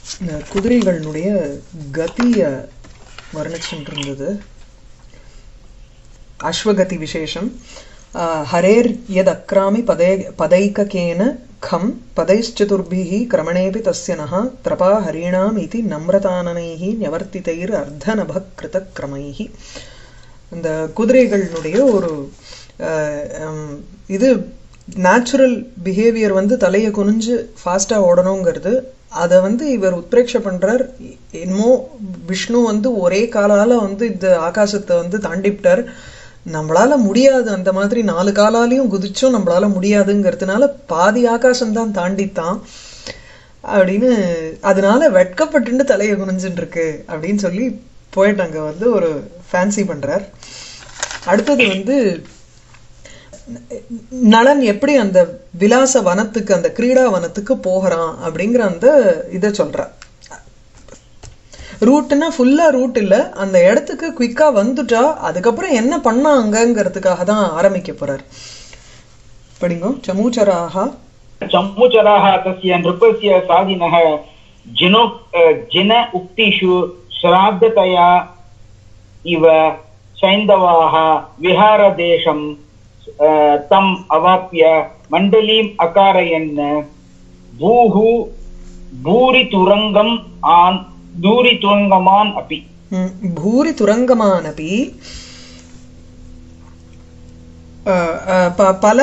இந்த குதிரைகளினுடைய கதிய வர்ணிச்சுட்டு இருந்தது அஸ்வகதி விசேஷம் ஆஹ், ஹரேர் யத் அக்ராமி பதே பதைக்ககேன खम् पदैश्चतुर्भिः क्रमणेऽपि तस्य नः त्रपा हरीणाम् इति नम्रताननैः न्यवर्तितैर् अर्धनभकृतक्रमैः இந்த குதிரைகளினுடைய ஒரு அஹ், ஹம், இது நேச்சுரல் பிஹேவியர் வந்து தலையை குனிஞ்சு ஃபாஸ்ட்டாக ஓடணுங்கிறது அதை வந்து இவர் உத்பிரேட்ச பண்றார் என்னமோ விஷ்ணு வந்து ஒரே காலால வந்து இந்த ஆகாசத்தை வந்து தாண்டிவிட்டார் நம்மளால முடியாது அந்த மாதிரி நாலு காலாலையும் குதிச்சும் நம்மளால முடியாதுங்கிறதுனால பாதி ஆகாசம் தான் தாண்டித்தான் அப்படின்னு அதனால வெட்கப்பட்டுண்டு தலையை குனிஞ்சுட்டு இருக்கு அப்படின்னு சொல்லி போயிட்டு அங்க வந்து ஒரு ஃபேன்சி பண்றார் அடுத்தது வந்து நளன் எப்படி அந்த விலாச வனத்துக்கு அந்த கிரீடா வனத்துக்கு போகிறான் அப்படிங்கிற அந்த இதை சொல்றார் ரூட்னா ஃபுல்லா ரூட் இல்ல அந்த இடத்துக்கு குயிக்கா வந்துட்டா அதுக்கப்புறம் என்ன பண்ணாங்கங்கிறதுக்காக தான் ஆரம்பிக்க போறார் படிங்கோ சமூச்சராக चम्मुचराः तस्य नृपस्य साधिनः जिनो जिन उक्तिषु श्राद्धतया इव सैन्धवाः विहारदेशं अ, तम् अवाप्य मण्डलीम् अकारयन् भूः भूरितुरङ्गम् आन् दूरितुरङ्गमान् अपि ம், பூரி துரங்கமானபி அஹ், அஹ், ப- பல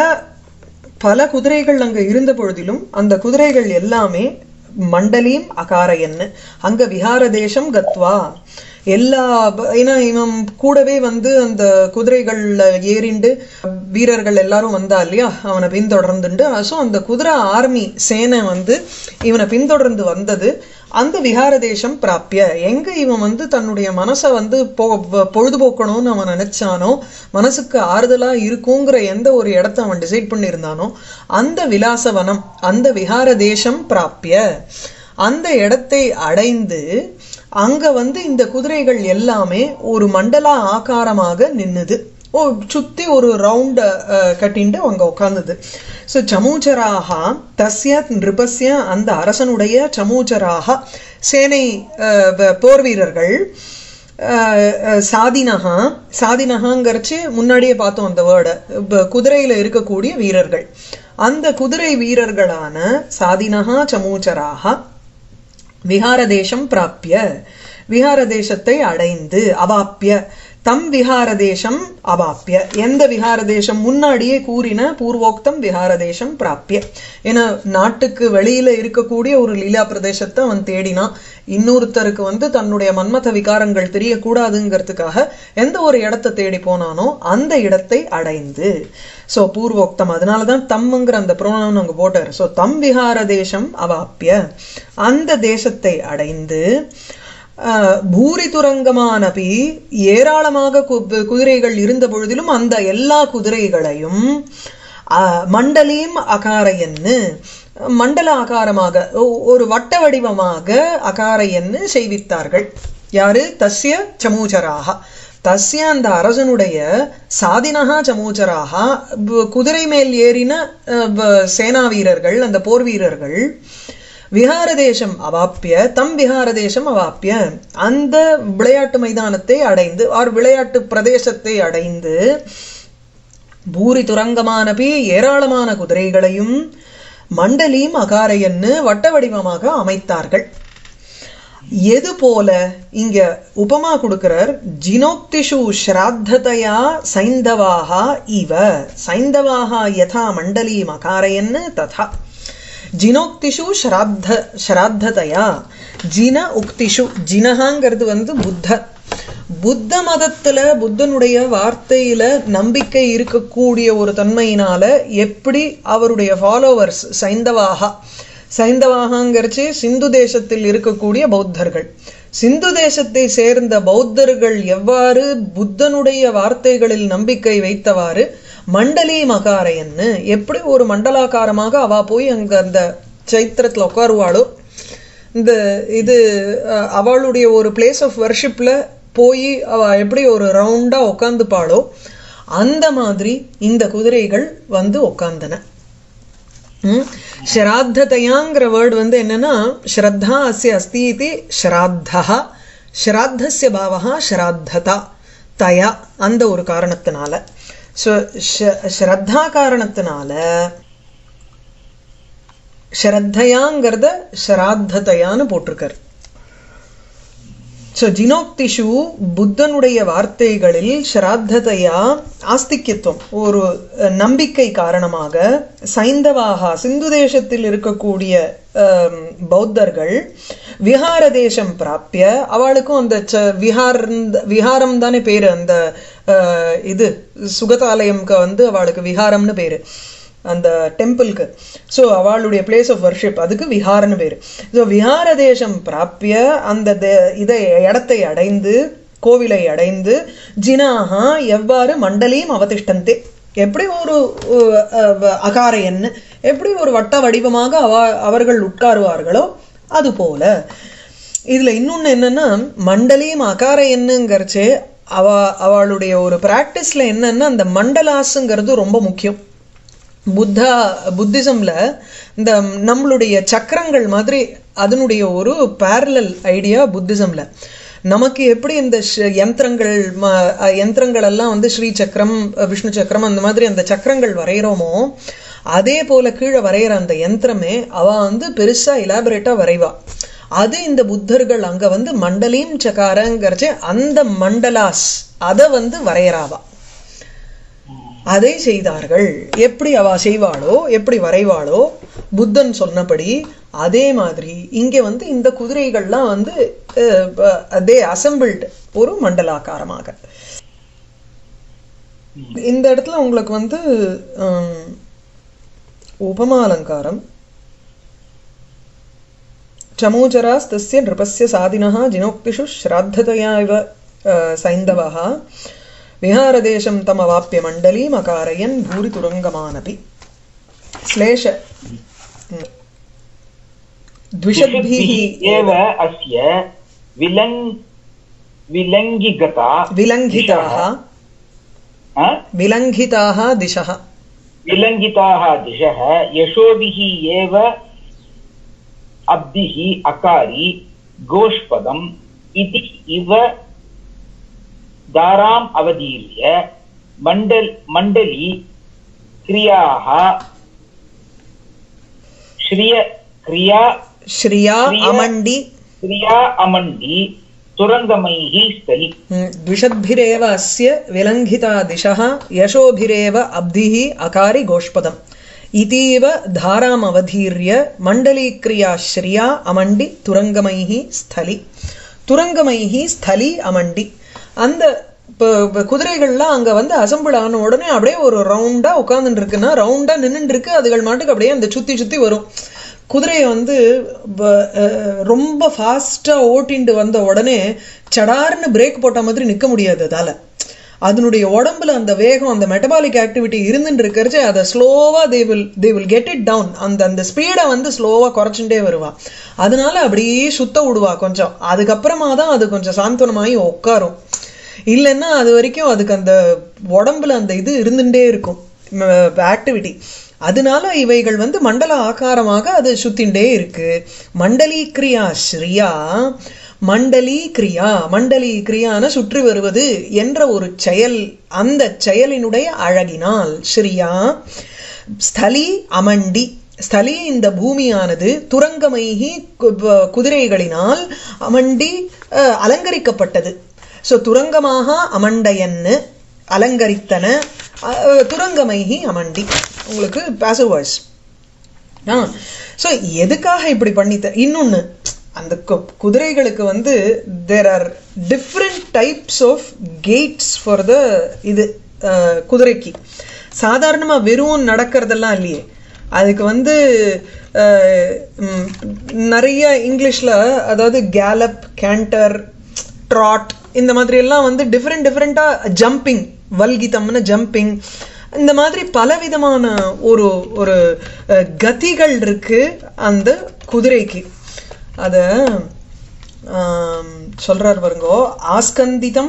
பல குதிரைகள் அங்க இருந்த பொழுதிலும் அந்த குதிரைகள் எல்லாமே மண்டலீம் அகாரையன்னு அங்க விஹார தேசம் கத்வா எல்லா ப- ஏன்னா இவன் கூடவே வந்து அந்த குதிரைகள்ல ஏறிண்டு வீரர்கள் எல்லாரும் வந்தா இல்லையா அவனை பின்தொடர்ந்துண்டு ஸோ அந்த குதிரை ஆர்மி சேனை வந்து இவனை பின்தொடர்ந்து வந்தது அந்த விஹார தேசம் பிராப்பிய எங்க இவன் வந்து தன்னுடைய மனசை வந்து பொ பொ- பொழுதுபோக்கணும்னு அவன் நினைச்சானோ மனசுக்கு ஆறுதலா இருக்குங்கிற எந்த ஒரு இடத்த அவன் டிசைட் பண்ணியிருந்தானோ அந்த விலாசவனம் அந்த விஹார தேசம் பிராப்பிய அந்த இடத்தை அடைந்து அங்க வந்து இந்த குதிரைகள் எல்லாமே ஒரு மண்டல ஆகாரமாக நின்னுது ஓ சுத்தி ஒரு ரவுண்ட் கட்டிண்டு அங்க உட்கார்ந்தது ஸோ சமூச்சராக தஸ்ய நிருபஸ்ய அந்த அரசனுடைய சமூச்சராக சேனை அஹ், வ- போர் வீரர்கள் அஹ், அஹ், சாதினஹா சாதினஹாங்கிறச்சு முன்னாடியே பார்த்தோம் அந்த வேர்டை குதிரையில இருக்கக்கூடிய வீரர்கள் அந்த குதிரை வீரர்களான சாதினஹா சமூச்சராக விஹாரதேசம் பிராப்பிய விஹாரதேசத்தை அடைந்து அவாப்பிய தம் விஹாரதேசம் அவாப்பிய எந்த விஹாரதேசம் முன்னாடியே கூறின பூர்வோக்தம் விஹாரதேசம் பிராப்பிய ஏன்னா நாட்டுக்கு வெளியில இருக்கக்கூடிய ஒரு லீலா பிரதேசத்தை அவன் தேடினான் இன்னொருத்தருக்கு வந்து தன்னுடைய மன்மத விகாரங்கள் தெரியக்கூடாதுங்கிறதுக்காக எந்த ஒரு இடத்தை தேடி போனானோ அந்த இடத்தை அடைந்து சோ பூர்வோக்தம் அதனாலதான் தம்ங்கிற அந்த புரோணம் அங்க போட்டார் சோ தம் விஹார தேசம் அவாப்பிய அந்த தேசத்தை அடைந்து ஆஹ், பூரி துரங்கமானபி ஏராளமாக கு- குதிரைகள் இருந்த பொழுதிலும் அந்த எல்லா குதிரைகளையும் ஆஹ், மண்டலீம் அகாரையன்னு மண்டல ஆகாரமாக ஒ- ஒரு வட்ட வடிவமாக அகாரையன்னு செய்வித்தார்கள் யாரு தஸ்ய சமூச்சராக தஸ்ய அந்த அரசனுடைய சாதினகா சமூச்சராக ப- குதிரை மேல் ஏறின அஹ், ப- சேனா வீரர்கள் அந்த போர் வீரர்கள் விஹாரதேசம் அவாப்பிய தம் விஹாரதேசம் அவாப்பிய அந்த விளையாட்டு மைதானத்தை அடைந்து ஆர் விளையாட்டு பிரதேசத்தை அடைந்து பூரி துரங்கமானபி ஏராளமான குதிரைகளையும் மண்டலீம் அகாரையன்னு வட்ட வடிவமாக அமைத்தார்கள் எது போல இங்க உபமா கொடுக்கிறார் ஜினோக்திஷு ஸ்ராத்ததையா சைந்தவாகா இவ சைந்தவாகா யதா மண்டலீ மகாரயன்னு ததா ஜினோக்திஷு ஸ்ராத்த ஸ்ராத்ததையா ஜின உக்திஷு ஜினஹாங்கிறது வந்து புத்த புத்த மதத்துல புத்தனுடைய வார்த்தையில நம்பிக்கை இருக்கக்கூடிய ஒரு தன்மையினால எப்படி அவருடைய ஃபாலோவர்ஸ் சைந்தவாகா சைந்தவாகங்கிறச்சு சிந்து தேசத்தில் இருக்கக்கூடிய பௌத்தர்கள் சிந்து தேசத்தை சேர்ந்த பௌத்தர்கள் எவ்வாறு புத்தனுடைய வார்த்தைகளில் நம்பிக்கை வைத்தவாறு மண்டலி மகாரையன்னு எப்படி ஒரு மண்டலாக்காரமாக அவ போய் அங்க அந்த சைத்திரத்துல உட்காருவாளோ இந்த இது அஹ், அவளுடைய ஒரு பிளேஸ் ஆஃப் வர்ஷிப்ல போய் அவ எப்படி ஒரு ரவுண்டா உட்காந்துப்பாளோ அந்த மாதிரி இந்த குதிரைகள் வந்து உட்கார்ந்தன ம் ஸ்ராத்ததையாங்கிற வேர்டு வந்து என்னன்னா ஸ்ரத்தா அஸ்ய அஸ்தி இது ஸ்ராத்தா ஸ்ராத்தஸ்ய பாவகா ஸ்ராத்ததா தயா அந்த ஒரு காரணத்தினால ஸோ ஸ்ரத்தா காரணத்தினால ஸ்ரத்தையாங்கிறத ஸ்ராத்ததையான்னு போட்டிருக்காரு ஸோ ஜினோக்திஷு புத்தனுடைய வார்த்தைகளில் ஸ்ராத்ததையா ஆஸ்திக்கியத்துவம் ஒரு அஹ், நம்பிக்கை காரணமாக சைந்தவாகா சிந்து தேசத்தில் இருக்கக்கூடிய அம், பௌத்தர்கள் விஹார தேசம் பிராப்பிய அவளுக்கும் அந்த ச- விஹார் விஹாரம் தானே பேரு அந்த அஹ், இது சுகதாலயம்க்கு வந்து அவளுக்கு விஹாரம்னு பேரு அந்த டெம்பிள்க்கு ஸோ அவளுடைய பிளேஸ் ஆஃப் வர்ஷிப் அதுக்கு விஹாரன்னு பேர் ஸோ விஹார தேசம் பிராப்பிய அந்த தே- இதை இடத்தை அடைந்து கோவிலை அடைந்து ஜினாஹா எவ்வாறு மண்டலியும் அவதிஷ்டந்தே எப்படி ஒரு அஹ், அஹ், அகார எண்ணு எப்படி ஒரு வட்ட வடிவமாக அவ அவர்கள் உட்காருவார்களோ அது போல இதுல இன்னொன்னு என்னன்னா மண்டலியும் அகார எண்ணுங்கிறச்சே அவ அவளுடைய ஒரு பிராக்டிஸ்ல என்னன்னா அந்த மண்டலாஸுங்கிறது ரொம்ப முக்கியம் புத்தா புத்திசம்ல இந்த நம்மளுடைய சக்கரங்கள் மாதிரி அதனுடைய ஒரு பேரலல் ஐடியா புத்திசம்ல நமக்கு எப்படி இந்த ஷ- யந்திரங்கள் ம- அஹ் யந்திரங்கள் எல்லாம் வந்து ஸ்ரீ சக்கரம் அஹ் விஷ்ணு சக்கரம் அந்த மாதிரி அந்த சக்கரங்கள் வரைகிறோமோ அதே போல கீழே வரைகிற அந்த யந்திரமே அவ வந்து பெருசா இலாபரேட்டா வரைவா அது இந்த புத்தர்கள் அங்க வந்து மண்டலீம் சக்காரங்கிறச்சே அந்த மண்டலாஸ் அதை வந்து வரையறாவா அதை செய்தார்கள் எப்படி அவ செய்வாளோ எப்படி வரைவாளோ புத்தன் சொன்னபடி அதே மாதிரி இங்க வந்து இந்த குதிரைகள்லாம் வந்து அதே அசம்பிள்டு ஒரு மண்டலாக்காரமாக இந்த இடத்துல உங்களுக்கு வந்து ஹம், உபமா அலங்காரம் चमूचरास्तस्य नृपस्य सादिनः जिनोक्तिषु श्राद्धतया इव अ, सैन्धवः विहारदेशं तमवाप्य मण्डलीम् अकारयन् भूरितुरङ्गमानपि श्लेष हम्म। द्विषद्भिः एव अस्य विलङ् विलङ्घिगता विलङ्घिताः हा? विलङ्घिताः दिशः विलङ्घिताः दिशः यशोभिः एव अब्धिः अकारि गोष्पदम् इति इव दाराम् अवधीर्य मण्डल मण्डली क्रियाः श्रिय क्रिया श्रिया श्रिया- अमण्डि क्रिया अमण्डी तुरङ्गमैः स्थली हम्म, द्विषद्भिरेव अस्य विलङ्घिता दिशः यशोभिरेव अब्धिः अकारि गोष्पदम् इतीव धारामवधीर्य मण्डलीक्रिया श्रिया अमण्डि तुरङ्गमैः स्थलि துரங்கமைஹி ஸ்தலி அமண்டி அந்த இப்போ இப்போ குதிரைகள்லாம் அங்கே வந்து அசம்பிள் ஆன உடனே அப்படியே ஒரு ரவுண்டாக உட்காந்துட்டு இருக்குன்னா ரவுண்டாக நின்றுட்டு இருக்கு அதுகள் மாட்டுக்கு அப்படியே அந்த சுற்றி சுற்றி வரும் குதிரையை வந்து ப- அஹ் ரொம்ப ஃபாஸ்ட்டாக ஓட்டிண்டு வந்த உடனே சடார்னு பிரேக் போட்ட மாதிரி நிற்க முடியாது அதால அதனுடைய உடம்புல அந்த வேகம் அந்த மெட்டபாலிக் ஆக்டிவிட்டி இருந்துட்டு இருக்கிறச்சு அதை ஸ்லோவா they will they will get it down அந்த அந்த ஸ்பீடை வந்து ஸ்லோவா குறைச்சுட்டே வருவா அதனால அப்படியே சுத்த விடுவா கொஞ்சம் அதுக்கப்புறமா தான் அது கொஞ்சம் சாந்தனமாகி உட்காரும் இல்லைன்னா அது வரைக்கும் அதுக்கு அந்த உடம்புல அந்த இது இருந்துட்டே இருக்கும் ஆக்டிவிட்டி அதனால இவைகள் வந்து மண்டல ஆகாரமாக அது சுத்திண்டே இருக்கு மண்டலி கிரியா ஸ்ரீயா மண்டலி கிரியா மண்டலி கிரியான சுற்றி வருவது என்ற ஒரு செயல் அந்த செயலினுடைய அழகினால் ஸ்ரீயா ஸ்தலி அமண்டி ஸ்தலி இந்த பூமியானது துரங்கமைகி கு- குதிரைகளினால் அமண்டி அஹ், அலங்கரிக்கப்பட்டது ஸோ துரங்கமாக அமண்டையன்னு அலங்கரித்தன அஹ், துரங்கமைகி அமண்டி உங்களுக்கு பாசிவ் வாய்ஸ் ஆ ஸோ எதுக்காக இப்படி பண்ணித்த இன்னொன்று அந்த கு- குதிரைகளுக்கு வந்து there are different types of gates for the இது அஹ், குதிரைக்கு சாதாரணமாக வெறும் நடக்கிறதெல்லாம் இல்லையே அதுக்கு வந்து அஹ், ம், நிறைய இங்கிலீஷில் அதாவது கேலப் கேண்டர் ட்ராட் இந்த மாதிரி எல்லாம் வந்து டிஃப்ரெண்ட் டிஃப்ரெண்ட்டாக ஜம்பிங் வல்கிதம்னு ஜம்பிங் இந்த மாதிரி பலவிதமான ஒரு ஒரு அஹ், கதிகள் இருக்கு அந்த குதிரைக்கு அத ஆம், சொல்றார் பாருங்கோ ஆஸ்கந்திதம்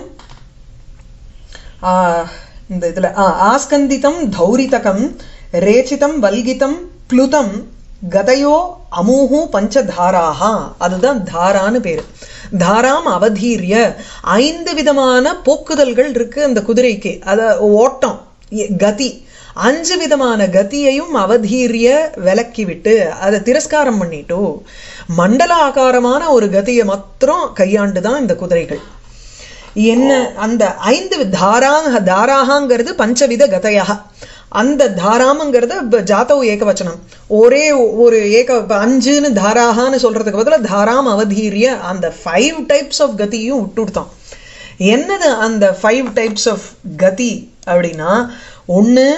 ஆ, இந்த இதுல ஆ, ஆஸ்கந்திதம் தௌரிதகம் ரேச்சிதம் வல்கிதம் ப்ளுதம் கதையோ அமூஹு பஞ்சதாராஹா அதுதான் தாரான்னு பேரு தாராம் அவதீரிய ஐந்து விதமான போக்குதல்கள் இருக்கு அந்த குதிரைக்கு அத ஓட்டம் எ- கதி அஞ்சு விதமான கதியையும் அவதீரிய விலக்கி விட்டு அதை திரஸ்காரம் பண்ணிட்டோ மண்டல ஆகாரமான ஒரு கதியை மாத்திரம் கையாண்டுதான் இந்த குதிரைகள் என்ன அந்த ஐந்து தாராங்க தாராகங்கிறது பஞ்சவித கதையாக அந்த தாராமங்கிறது ப- ஜாதவ ஏகவச்சனம் ஒரே ஒரு ஏக இப்ப அஞ்சுன்னு தாராகான்னு சொல்றதுக்கு பதிலா தாராம் அவதீரிய அந்த ஃபைவ் டைப்ஸ் ஆஃப் கதியும் விட்டுடுத்தான் என்னது அந்த ஃபைவ் டைப்ஸ் ஆஃப் கதி அப்படின்னா ஒன்று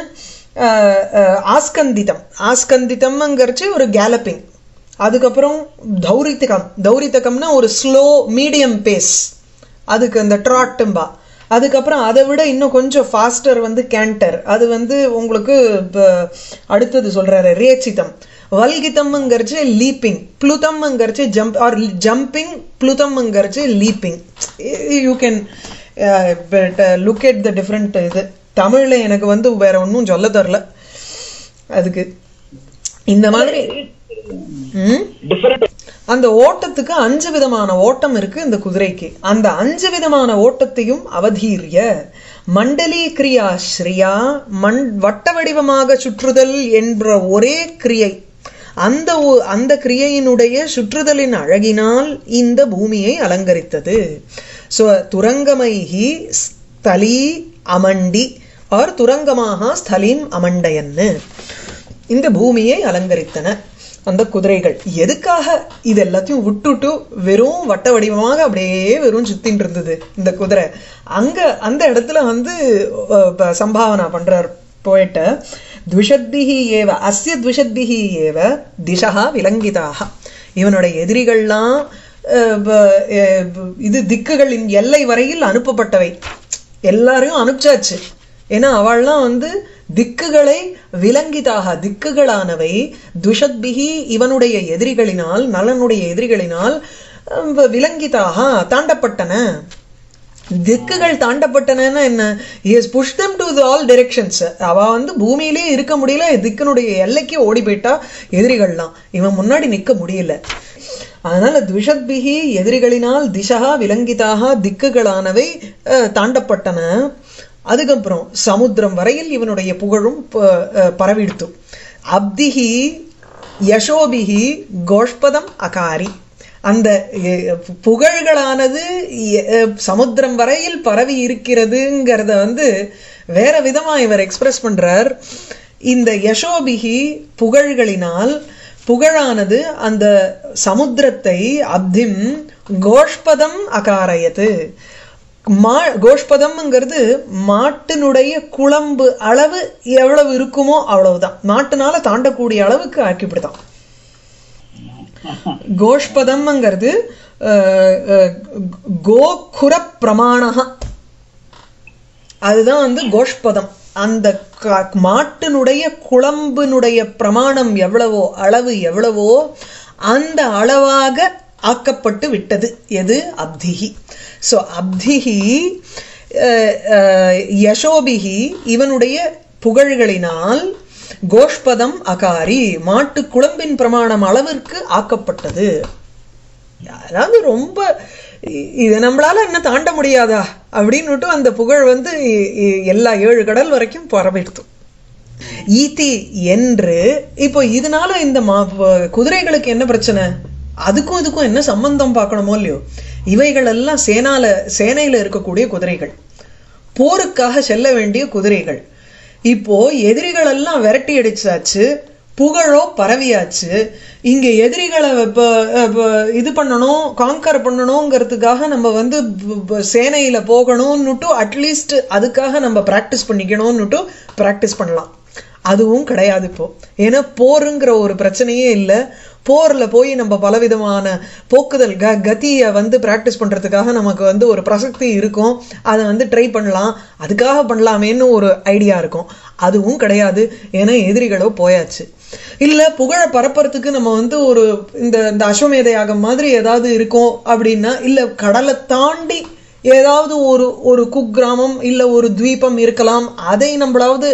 ஆஸ்கந்திதம் ஆஸ்கந்திதம்ங்கிறச்சு ஒரு கேலப்பிங் அதுக்கப்புறம் தௌரித்தகம் தௌரித்தகம்னா ஒரு ஸ்லோ மீடியம் பேஸ் அதுக்கு அந்த ட்ராட்டும்பா அதுக்கப்புறம் அதை விட இன்னும் கொஞ்சம் ஃபாஸ்டர் வந்து கேண்டர் அது வந்து உங்களுக்கு இப்ப அடுத்தது சொல்றாரு ரேச்சிதம் வல்கிதம்ங்கிறச்சு லீப்பிங் ப்ளூதம்ங்கிறச்சு ஜம்ப் ஆர் ஜம்பிங் ப்ளூதம்ங்கிறச்சு leaping you can look at the different இது தமிழ்ல எனக்கு வந்து வேற ஒன்றும் சொல்ல தரல அதுக்கு இந்த மாதிரி ம் டிஃபரெண்ட் அந்த ஓட்டத்துக்கு அஞ்சு விதமான ஓட்டம் இருக்கு இந்த குதிரைக்கு அந்த அஞ்சு விதமான ஓட்டத்தையும் அவதீரிய மண்டலி கிரியா ஸ்ரீயா மண் வட்ட வடிவமாக சுற்றுதல் என்ற ஒரே கிரியை அந்த ஒ- அந்த கிரியையினுடைய சுற்றுதலின் அழகினால் இந்த பூமியை அலங்கரித்தது சோ துரங்கமைஹி ஸ்தலி அமண்டி ஆர் துரங்கமாக ஸ்தலீம் அமண்டயன்னு இந்த பூமியை அலங்கரித்தன அந்த குதிரைகள் எதுக்காக இது எல்லாத்தையும் விட்டுட்டு வெறும் வட்ட வடிவமாக அப்படியே வெறும் சுத்தின்னு இருந்தது இந்த குதிரை அங்க அந்த இடத்துல வந்து அஹ், ப- சம்பாவனா பண்றார் போயிட்ட த்விஷத்பிஹி ஏவ அஸ்ய த்விஷத்பிஹி ஏவ திசா விலங்கிதாக இவனுடைய எதிரிகள்லாம் அஹ், ப- அஹ், இது திக்குகளின் எல்லை வரையில் அனுப்பப்பட்டவை எல்லாரையும் அனுப்பிச்சாச்சு ஏன்னா அவள்லாம் வந்து திக்குகளை விலங்கிதாக திக்குகளானவை துஷத்பிகி இவனுடைய எதிரிகளினால் நலனுடைய எதிரிகளினால் அஹ், விலங்கிதாக தாண்டப்பட்டன திக்குகள் தாண்டப்பட்டனன்னா என்ன is push them to all directions அவ வந்து பூமியிலே இருக்க முடியல திக்கனுடைய எல்லைக்கு ஓடி போயிட்டா எதிரிகள்லாம் இவன் முன்னாடி நிக்க முடியல அதனால துஷத்பிகி எதிரிகளினால் திசா விலங்கிதாக திக்குகளானவை அஹ், தாண்டப்பட்டன அதுக்கப்புறம் சமுத்திரம் வரையில் இவனுடைய புகழும் ப- அஹ், பரவிடுத்து அப்திஹி யசோபிஹி கோஷ்பதம் அகாரி அந்த எ- புகழ்களானது எ- அஹ், சமுத்திரம் வரையில் பரவி இருக்கிறதுங்கிறத வந்து வேற விதமா இவர் எக்ஸ்பிரஸ் பண்றார் இந்த யசோபிகி புகழ்களினால் புகழானது அந்த சமுத்திரத்தை அப்திம் கோஷ்பதம் அகாரயது மா கோஷ்பதம்ங்கிறது மாட்டினுடைய குழம்பு அளவு எவ்வளவு இருக்குமோ அவ்வளவுதான் மாட்டுனால தாண்டக்கூடிய அளவுக்கு ஆக்கிவிடுதான் கோஷ்பதம்ங்கிறது அஹ், அஹ், கோகுர பிரமாணக அதுதான் வந்து கோஷ்பதம் அந்த க- மாட்டினுடைய குழம்பினுடைய பிரமாணம் எவ்வளவோ அளவு எவ்வளவோ அந்த அளவாக ஆக்கப்பட்டு விட்டது எது அப்திஹி ஸோ அப்திஹி அஹ், அஹ், யசோபிஹி இவனுடைய புகழ்களினால் கோஷ்பதம் அகாரி மாட்டு குழம்பின் பிரமாணம் அளவிற்கு ஆக்கப்பட்டது அதாவது ரொம்ப இ- இது நம்மளால என்ன தாண்ட முடியாதா அப்படின்னுட்டு அந்த புகழ் வந்து இ- இ- எல்லா ஏழு கடல் வரைக்கும் பரவிடுத்து ஈத்தி என்று இப்போ இதனால இந்த மா ப- குதிரைகளுக்கு என்ன பிரச்சனை அதுக்கும் இதுக்கும் என்ன சம்பந்தம் பார்க்கணுமோ இல்லையோ இவைகள் எல்லாம் சேனால சேனையில இருக்கக்கூடிய குதிரைகள் போருக்காக செல்ல வேண்டிய குதிரைகள் இப்போ எதிரிகள் எல்லாம் விரட்டி அடிச்சாச்சு புகழோ பரவியாச்சு இங்க எதிரிகளை இப்ப இப்ப இது பண்ணணும் காங்கர் பண்ணணுங்கிறதுக்காக நம்ம வந்து ப- ப- சேனையில போகணும்னுட்டு அட்லீஸ்ட் அதுக்காக நம்ம பிராக்டிஸ் பண்ணிக்கணும்னுட்டு பிராக்டிஸ் பண்ணலாம் அதுவும் கிடையாது இப்போ ஏன்னா போருங்கிற ஒரு பிரச்சனையே இல்லை போர்ல போய் நம்ம பலவிதமான போக்குதல் க கதியை வந்து பிராக்டிஸ் பண்றதுக்காக நமக்கு வந்து ஒரு பிரசக்தி இருக்கும் அதை வந்து ட்ரை பண்ணலாம் அதுக்காக பண்ணலாமேன்னு ஒரு ஐடியா இருக்கும் அதுவும் கிடையாது ஏன்னா எதிரிகளோ போயாச்சு இல்ல புகழ பரப்புறதுக்கு நம்ம வந்து ஒரு இந்த இந்த அஸ்வமேத யாகம் மாதிரி ஏதாவது இருக்கும் அப்படின்னா இல்ல கடலை தாண்டி ஏதாவது ஒரு ஒரு குக்கிராமம் இல்ல ஒரு துவீபம் இருக்கலாம் அதை நம்மளாவது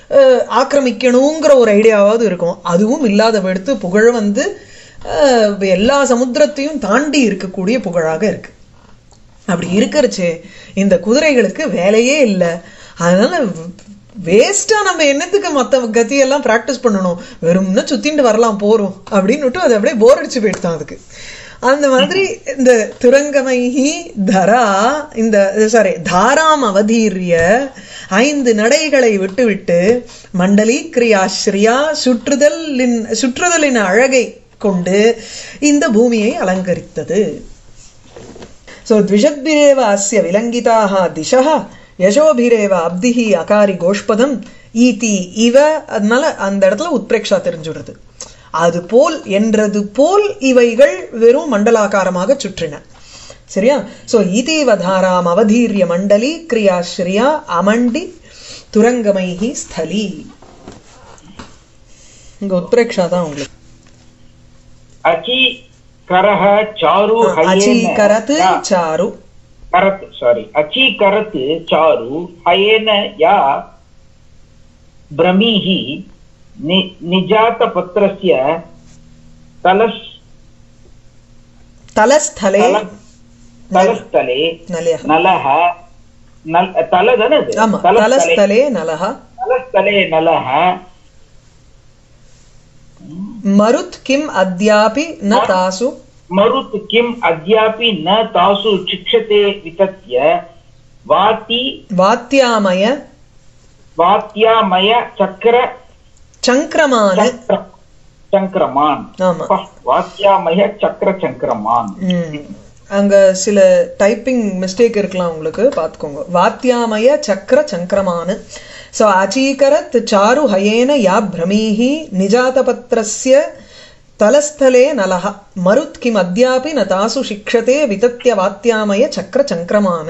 அஹ், ஆக்கிரமிக்கணுங்கிற ஒரு ஐடியாவாவது இருக்கும் அதுவும் இல்லாத எடுத்து புகழ் வந்து அஹ், எல்லா சமுத்திரத்தையும் தாண்டி இருக்கக்கூடிய புகழாக இருக்கு அப்படி இருக்கறச்சே இந்த குதிரைகளுக்கு வேலையே இல்லை அதனால வேஸ்டா நம்ம என்னத்துக்கு மத்த கத்தியெல்லாம் பிராக்டிஸ் பண்ணணும் வெறும்னா சுத்திட்டு வரலாம் போறோம் அப்படின்னுட்டு அது அப்படியே போர் அடிச்சு போயிட்டு அதுக்கு அந்த மாதிரி இந்த துரங்கமைஹி தரா இந்த சாரி தாராம் அவதீரிய ஐந்து நடைகளை விட்டுவிட்டு மண்டலி கிரியாஸ்ரியா சுற்றுதலின் சுற்றுதலின் அழகை கொண்டு இந்த பூமியை அலங்கரித்தது सो द्विषद्भिरेव अस्य विलङ्घिताः दिशः யசோபிரேவ அப்திஹி அகாரி கோஷ்பதம் ஈதி இவ அதனால அந்த இடத்துல உத்பிரேக்ஷா தெரிஞ்சுடுறது அது போல் என்றது போல் இவைகள் வெறும் மண்டலாகாரமாக சுற்றின சரியா சோ ஈதீவ தாராம் அவதீரிய மண்டலி கிரியாஸ்ரியா அமண்டி துரங்கமைஹி ஸ்தலி இங்க உத்பிரேக்ஷா தான் உங்களுக்கு अचि करः चारु हयेन அச்சீகரத் या சாரு करत् सारी अचीकरत् चारु हयेन या भ्रमीः नि, निजातपत्रस्य तलस् தலஸ்தலே तल तलस्थले நலையக नलः नल तलदनद् ஆமா தலஸ்தலே நலஹா तलस्थले नलः மருத் கிம் அத்யாபி ந தாசு मरुत् किम् अद्यापि न तासु शिक्षते वितत्य वाति வாத்தியாமய वात्यामय चक्र சங்கிரமான चक्र चङ्क्रमान् ஆமா வாத்தியாமய சக்கர சங்கரமான் ம். அங்க சில டைப்பிங் மிஸ்டேக் இருக்கலாம் உங்களுக்கு பார்த்துக்கோங்க வாத்தியாமய சக்கர சங்கிரமான சோ அச்சீகரத் சாரு ஹயேன யா பிரமீஹி நிஜாதபத்ரஸ்ய தலஸ்தலே நலஹ மருத் கிம் அத்யாபி ந தாசு சிக்ஷதே விதத்திய வாத்தியாமய சக்கர சங்கிரமான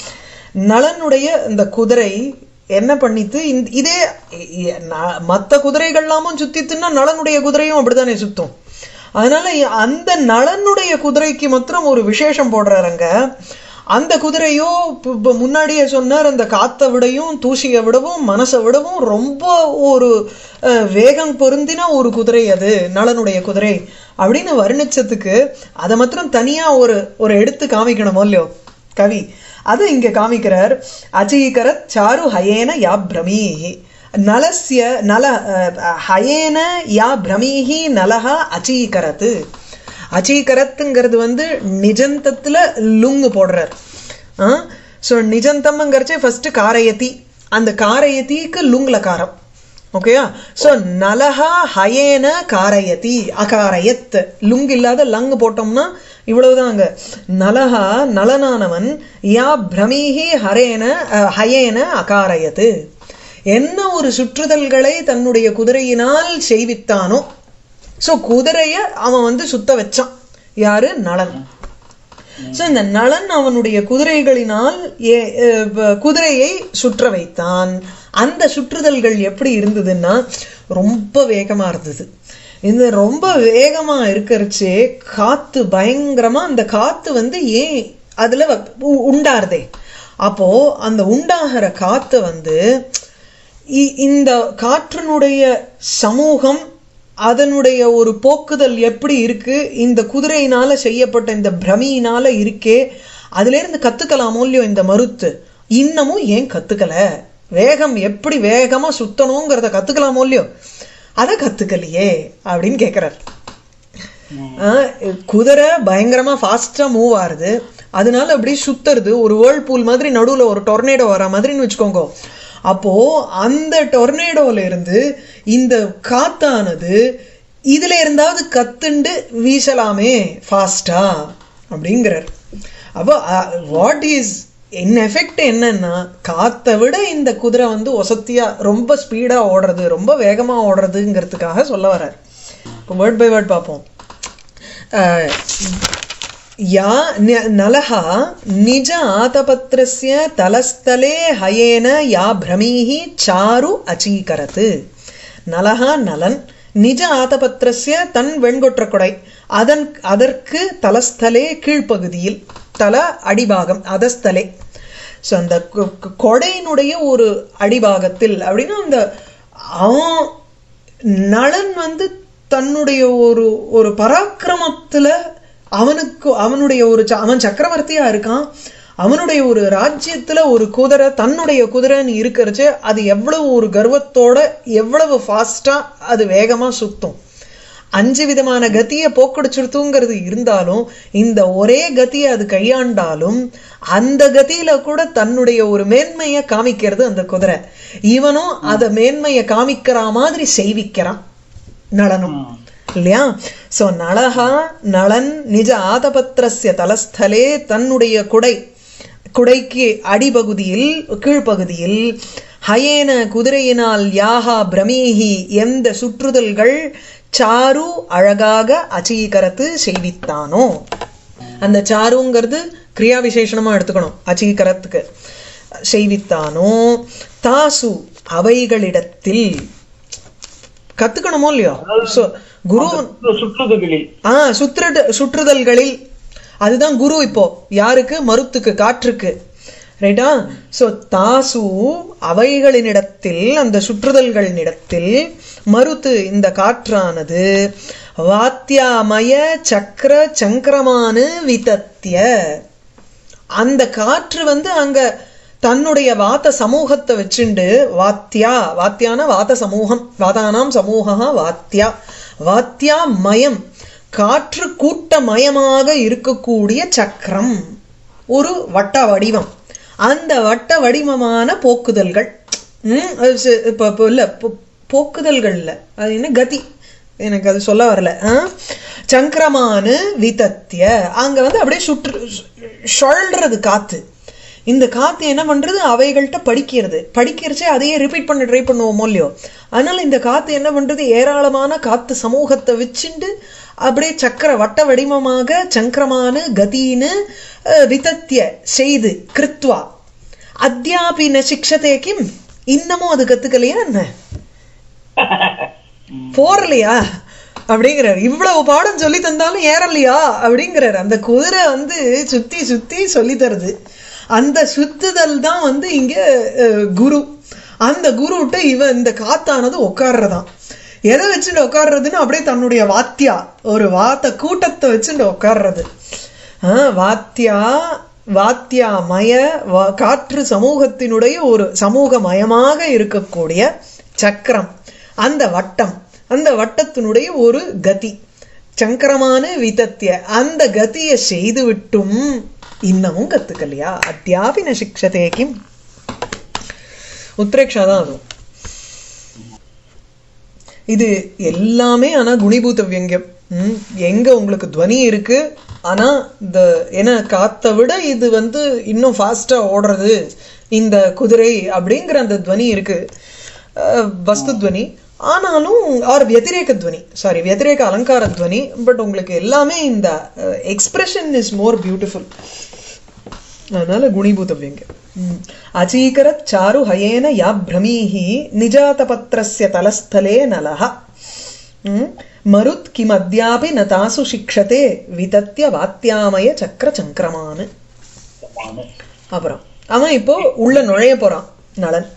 நலனுடைய இந்த குதிரை என்ன பண்ணித்து இந்த- இதே இ- இ- ந- மத்த குதிரைகள்லாமும் சுத்தித்துன்னா நலனுடைய குதிரையும் அப்படித்தானே சுத்தும் அதனால இ- அந்த நலனுடைய குதிரைக்கு மாத்திரம் ஒரு விசேஷம் போடுறாருங்க அந்த குதிரையோ இப்ப- இப்ப முன்னாடியே சொன்னார் அந்த காத்தை விடையும் தூசியை விடவும் மனசை விடவும் ரொம்ப ஒரு அஹ், வேகம் பொருந்தின ஒரு குதிரை அது நலனுடைய குதிரை அப்படின்னு வர்ணிச்சதுக்கு அதை மாத்திரம் தனியா ஒரு ஒரு எடுத்து காமிக்கணுமோ இல்லையோ கவி அது இங்க காமிக்கிறார் அச்சீகரத் சாரு ஹயேன யா பிரமீஹி நலஸ்ய நல அஹ், ஹயேன யா பிரமீஹி நலஹ அச்சீகரத் அச்சீகரத்துங்கிறது வந்து நிஜந்தத்துல லுங்கு போடுறார் ஸோ நிஜந்தம்ங்கிறச்சே ஃபர்ஸ்ட் காரயதி அந்த காரயதிக்கு லுங்ல காரம் ஓகேயா ஸோ நலஹா ஹயேன காரயதி அகாரயத் லுங் இல்லாத லங் போட்டோம்னா இவ்வளவுதாங்க நலஹா நலனானவன் யா பிரமீஹி ஹரேன அஹ், ஹயேன அகாரயத்து என்ன ஒரு சுற்றுதல்களை தன்னுடைய குதிரையினால் செய்வித்தானோ ஸோ குதிரைய அவன் வந்து சுத்த வச்சான் யாரு நலன் ஸோ இந்த நலன் அவனுடைய குதிரைகளினால் ஏ- அஹ் வ- குதிரையை சுற்ற வைத்தான் அந்த சுற்றுதல்கள் எப்படி இருந்ததுன்னா ரொம்ப வேகமா இருந்தது இந்த ரொம்ப வேகமா இருக்கறச்சே காத்து பயங்கரமா அந்த காத்து வந்து ஏன் அதுல வ- உ- உண்டாருதே அப்போ அந்த உண்டாகிற காத்து வந்து இ- இந்த காற்றினுடைய சமூகம் அதனுடைய ஒரு போக்குதல் எப்படி இருக்கு இந்த குதிரையினால செய்யப்பட்ட இந்த பிரமியினால இருக்கே அதுல இருந்து கத்துக்கலாமோ இல்லையோ இந்த மருத்து இன்னமும் ஏன் கத்துக்கல வேகம் எப்படி வேகமா சுத்தணுங்கிறத கத்துக்கலாமோ இல்லையோ அதை கத்துக்கலையே அப்படின்னு கேக்குறாரு ஆஹ் குதிரை பயங்கரமா ஃபாஸ்டா மூவ் ஆகுது அதனால அப்படியே சுத்துறது ஒரு வேர்ல்ட் பூல் மாதிரி நடுவுல ஒரு டொர்னேடோ வர மாதிரின்னு வச்சுக்கோங்க அப்போ அந்த டொர்னேடோல இருந்து இந்த காத்தானது இதுல இருந்தாவது கத்துண்டு வீசலாமே ஃபாஸ்டா அப்படிங்கிறார் அப்போ வாட் இஸ் இன் எஃபெக்ட் என்னன்னா காத்தை விட இந்த குதிரை வந்து ஒசத்தியா ரொம்ப ஸ்பீடா ஓடுறது ரொம்ப வேகமா ஓடுறதுங்கிறதுக்காக சொல்ல வர்றார் இப்போ வேர்ட் பை வேர்ட் பார்ப்போம் அஹ், யா ந- நலः நிஜ ஆதபத்ரஸ்ய தலஸ்தலே ஹயேன யா பிரமீஹி சாரு அச்சீகரத் நலஹ நலன் நிஜ ஆதபத்ரஸ்ய தன் வெண்கொற்ற கொடை அதன் அதற்கு தலஸ்தலே கீழ்ப்பகுதியில் தல அடிபாகம் அதஸ்தலே ஸோ அந்த கொ- கொ- கொடையினுடைய ஒரு அடிபாகத்தில் அப்படின்னா அந்த அவன் நளன் வந்து தன்னுடைய ஒரு ஒரு பராக்கிரமத்துல அவனுக்கு அவனுடைய ஒரு ச- அவன் சக்கரவர்த்தியா இருக்கான் அவனுடைய ஒரு ராஜ்யத்துல ஒரு குதிரை தன்னுடைய குதிரைன்னு இருக்கிறச்சு அது எவ்வளவு ஒரு கர்வத்தோட எவ்வளவு ஃபாஸ்டா அது வேகமா சுத்தும் அஞ்சு விதமான கத்தியை போக்கடிச்சுடுத்துங்கிறது இருந்தாலும் இந்த ஒரே கத்தியை அது கையாண்டாலும் அந்த கதியில கூட தன்னுடைய ஒரு மேன்மையை காமிக்கிறது அந்த குதிரை இவனும் அத மேன்மையை காமிக்கிற மாதிரி செய்விக்கிறான் நளனும் இல்லையா சோ நளஹா நளன் நிஜ ஆதபத்திரஸ்ய தலஸ்தலே தன்னுடைய குடை குடைக்கு அடிபகுதியில் கீழ்ப்பகுதியில் ஹயேன குதிரையினால் யாஹா பிரமீஹி எந்த சுற்றுதல்கள் சாரு அழகாக அச்சீகரத்து செய்வித்தானோ அந்த சாருங்கிறது கிரியா விசேஷணமா எடுத்துக்கணும் அச்சீகரத்துக்கு செய்வித்தானோ தாசு அவைகளிடத்தில் கத்துக்கணுமோ இல்லையோ So, குரு சுற்று- சுற்றுதுகளில் ஆ சுற்றுட சுற்றுதல்களில் அதுதான் குரு இப்போ யாருக்கு மருத்துக்கு காற்றுக்கு ரைட்டா சோ தாசு அவைகளினிடத்தில் அந்த சுற்றுதல்களினிடத்தில் மருத்து இந்த காற்றானது வாத்தியாமய சக்கர சங்கரமானு விதத்திய அந்த காற்று வந்து அங்க தன்னுடைய வாத்த சமூகத்தை வச்சுண்டு வாத்தியா வாத்தியான வாத சமூகம் வாதானாம் சமூகா வாத்தியா வாத்தியா மயம் காற்று கூட்டமயமாக இருக்கக்கூடிய சக்கரம் ஒரு வட்ட வடிவம் அந்த வட்ட வடிவமான போக்குதல்கள் ம், அது ச- இப்ப இப்ப இல்ல போ- போக்குதல்கள் இல்ல அது என்ன கதி எனக்கு அது சொல்ல வரல ஆ? சங்கரமானு விதத்திய அங்க வந்து அப்படியே சுற்று சொல்றது காத்து இந்த காத்து என்ன பண்றது அவைகள்கிட்ட படிக்கிறது படிக்கிறச்சே அதையே ரிப்பீட் பண்ண ட்ரை பண்ணுவோமோ இல்லையோ அதனால இந்த காத்து என்ன பண்றது ஏராளமான காத்து சமூகத்தை வச்சுண்டு அப்படியே சக்கர வட்ட வடிவமாக சங்கரமான கதின்னு அஹ், விதத்திய செய்து கிருத்வா அத்தியாபி ந சிக்ஷதே கிம் இன்னமும் அது கத்துக்கலையா என்ன போறலையா அப்படிங்கிறார் இவ்வளவு பாடம் சொல்லி தந்தாலும் ஏறலையா அப்படிங்கிறார் அந்த குதிரை வந்து சுத்தி சுத்தி சொல்லி தருது அந்த சுத்துதல் தான் வந்து இங்க அஹ், குரு அந்த குருட்ட இவன் இந்த காத்தானது உட்கார்றதாம் எதை வச்சுட்டு உட்கார்றதுன்னு அப்படியே தன்னுடைய வாத்தியா ஒரு வாத்த கூட்டத்தை வச்சுட்டு உட்கார்றது ஆஹ், வாத்தியா வாத்தியாமய வா- காற்று சமூகத்தினுடைய ஒரு சமூகமயமாக இருக்கக்கூடிய சக்கரம் அந்த வட்டம் அந்த வட்டத்தினுடைய ஒரு கதி சங்கரமான விதத்திய அந்த கதியை செய்துவிட்டும் இன்னமும் கத்துக்கலையா அத்தியாபி ந சிக்ஷதே கிம் உத்ரேக்ஷா தான் அதுவும் இது எல்லாமே ஆனா குணிபூத வியங்கியம் ம், எங்க உங்களுக்கு துவனி இருக்கு ஆனா இந்த ஏன்னா காத்தை விட இது வந்து இன்னும் ஃபாஸ்டா ஓடுறது இந்த குதிரை அப்படிங்கிற அந்த துவனி இருக்கு அஹ், வஸ்து துவனி ஆனாலும் ஆர் వ్యతిరేక துவனி சாரி వ్యతిరేక அலங்கார துவனி பட் உங்களுக்கு எல்லாமே இந்த எக்ஸ்பிரஷன் இஸ் மோர் பியூட்டிஃபுல் அதனால குணிபூத வியங்கியம் ம். அச்சீகரத் சாரு ஹயேன யா பிரமீஹி நிஜாதபத்ரஸ்ய தலஸ்தலே நலஹ ம். மருத் கிமத்யாபி ந தாசு சிக்ஷதே விதத்திய வாத்தியாமய சக்கர சங்கிரமானு அப்புறம் அவன் இப்போ உள்ள நுழைய போறான் நளன்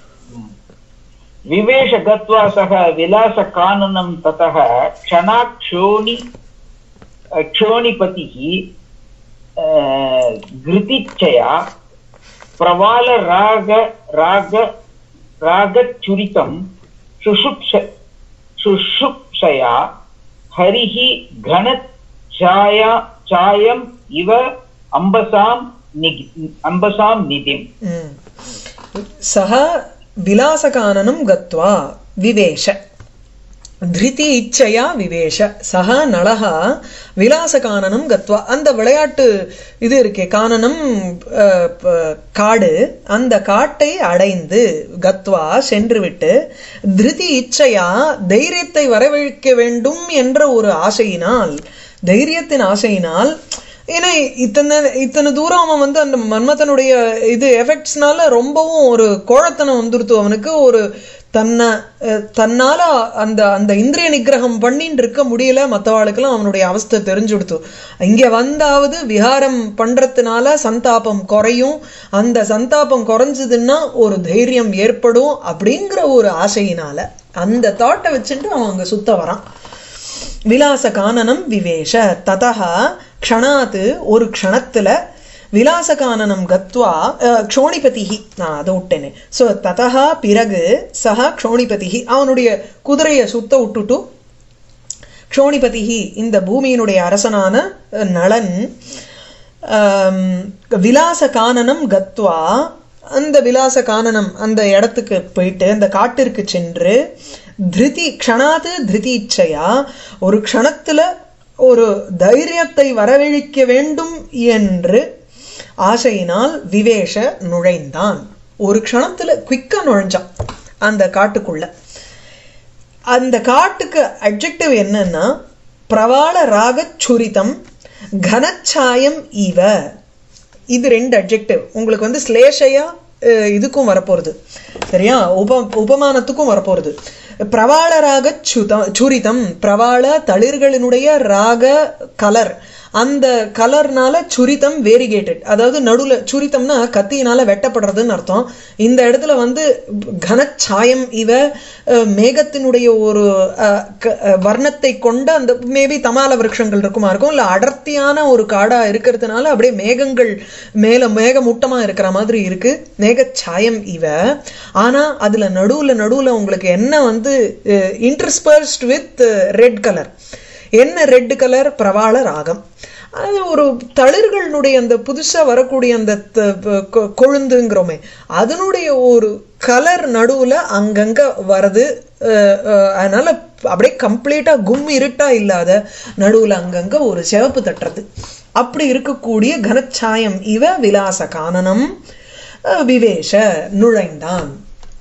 विवेश गत्वा सः विलासकाननं ततः क्षणाक्षोणि क्षोणिपतिः अ, घृतिच्छया प्रवालराग राग रागचुरितं शुशुप्ष शुशुप्षया हरिः घनच्छाया छायम् इव अम्बसां निगि अम्बसां निधिम् ம். சக விலாசகானனம் கத்வா விவேஷ திருதி இச்சையா விவேஷ சக நளகா விலாசகானனம் கத்வா அந்த விளையாட்டு இது இருக்கே கானனம் அஹ், ப- காடு அந்த காட்டை அடைந்து கத்வா சென்றுவிட்டு திருதி இச்சையா தைரியத்தை வரவழைக்க வேண்டும் என்ற ஒரு ஆசையினால் தைரியத்தின் ஆசையினால் ஏன்னா இத்தனை இத்தனை தூரம் அவன் வந்து அந்த மன்மதனுடைய இது எஃபெக்ட்ஸ்னால ரொம்பவும் ஒரு கோழத்தனம் வந்துருத்து அவனுக்கு ஒரு தன்னை அஹ், தன்னால அந்த அந்த இந்திரிய நிகிரகம் பண்ணின்னு இருக்க முடியல மற்றவாளுக்கெல்லாம் அவனுடைய அவஸ்தை தெரிஞ்சுடுத்து இங்க வந்தாவது விஹாரம் பண்றதுனால சந்தாபம் குறையும் அந்த சந்தாபம் குறைஞ்சதுன்னா ஒரு தைரியம் ஏற்படும் அப்படிங்கிற ஒரு ஆசையினால அந்த தாட்டை வச்சுட்டு அவன் அங்க சுத்த வரான் விலாச கானனம் விவேஷ ததா க்ஷணாத்து ஒரு க்ஷணத்துல விலாச கானனம் கத்வா அஹ், க்ஷோணிபதிஹி நான் அதை விட்டேனே ஸோ ததா பிறகு சஹா க்ஷோணிபதிஹி அவனுடைய குதிரையை சுத்த விட்டுட்டு க்ஷோணிபதிஹி இந்த பூமியினுடைய அரசனான அஹ், நளன் ஆம், விலாச கானனம் கத்வா அந்த விலாச கானனம் அந்த இடத்துக்கு போயிட்டு அந்த காட்டிற்கு சென்று திருதி க்ஷணாது திருதி இச்சையா ஒரு க்ஷணத்துல ஒரு தைரியத்தை வரவழைக்க வேண்டும் என்று ஆசையினால் விவேஷ நுழைந்தான் ஒரு க்ஷணத்துல குயிக்கா நுழைஞ்சான் அந்த காட்டுக்குள்ள அந்த காட்டுக்கு அட்ஜெக்டிவ் என்னன்னா பிரவாள ராகச் சுரிதம் கனச்சாயம் இவ இது ரெண்டு அட்ஜெக்டிவ் உங்களுக்கு வந்து ஸ்லேஷையா அஹ், இதுக்கும் வரப்போறது சரியா உப உபமானத்துக்கும் வரப்போறது பிரவாள ராக சுதம் சுரிதம் பிரவாள தளிர்களினுடைய ராக கலர் அந்த கலர்னால சுரிதம் வேரிகேட்டட் அதாவது நடுவுல சுரிதம்னா கத்தியினால வெட்டப்படுறதுன்னு அர்த்தம் இந்த இடத்துல வந்து கனச்சாயம் இவ அஹ், மேகத்தினுடைய ஒரு அஹ், க- அஹ், வர்ணத்தை கொண்ட அந்த மேபி தமால விருட்சங்கள் இருக்குமா இருக்கும் இல்ல அடர்த்தியான ஒரு காடா இருக்கிறதுனால அப்படியே மேகங்கள் மேல மேகமூட்டமா இருக்கிற மாதிரி இருக்கு மேகச்சாயம் இவ ஆனா அதுல நடுவுல நடுவுல உங்களுக்கு என்ன வந்து இன்டர்ஸ்பர்ஸ்ட் வித் ரெட் கலர் என்ன ரெட் கலர் பிரவாள ராகம் அது ஒரு தளிர்களுடைய அந்த புதுசா வரக்கூடிய அந்த த- ப- கொ- கொழுந்துங்கிறோமே அதனுடைய ஒரு கலர் நடுவுல அங்கங்க வருது அஹ், அஹ், அதனால அப்படியே கம்ப்ளீட்டா கும் இருட்டா இல்லாத நடுவுல அங்கங்க ஒரு சிவப்பு தட்டுறது அப்படி இருக்கக்கூடிய கனச்சாயம் இவ விலாச கானனம் அஹ், விவேஷ நுழைந்தான்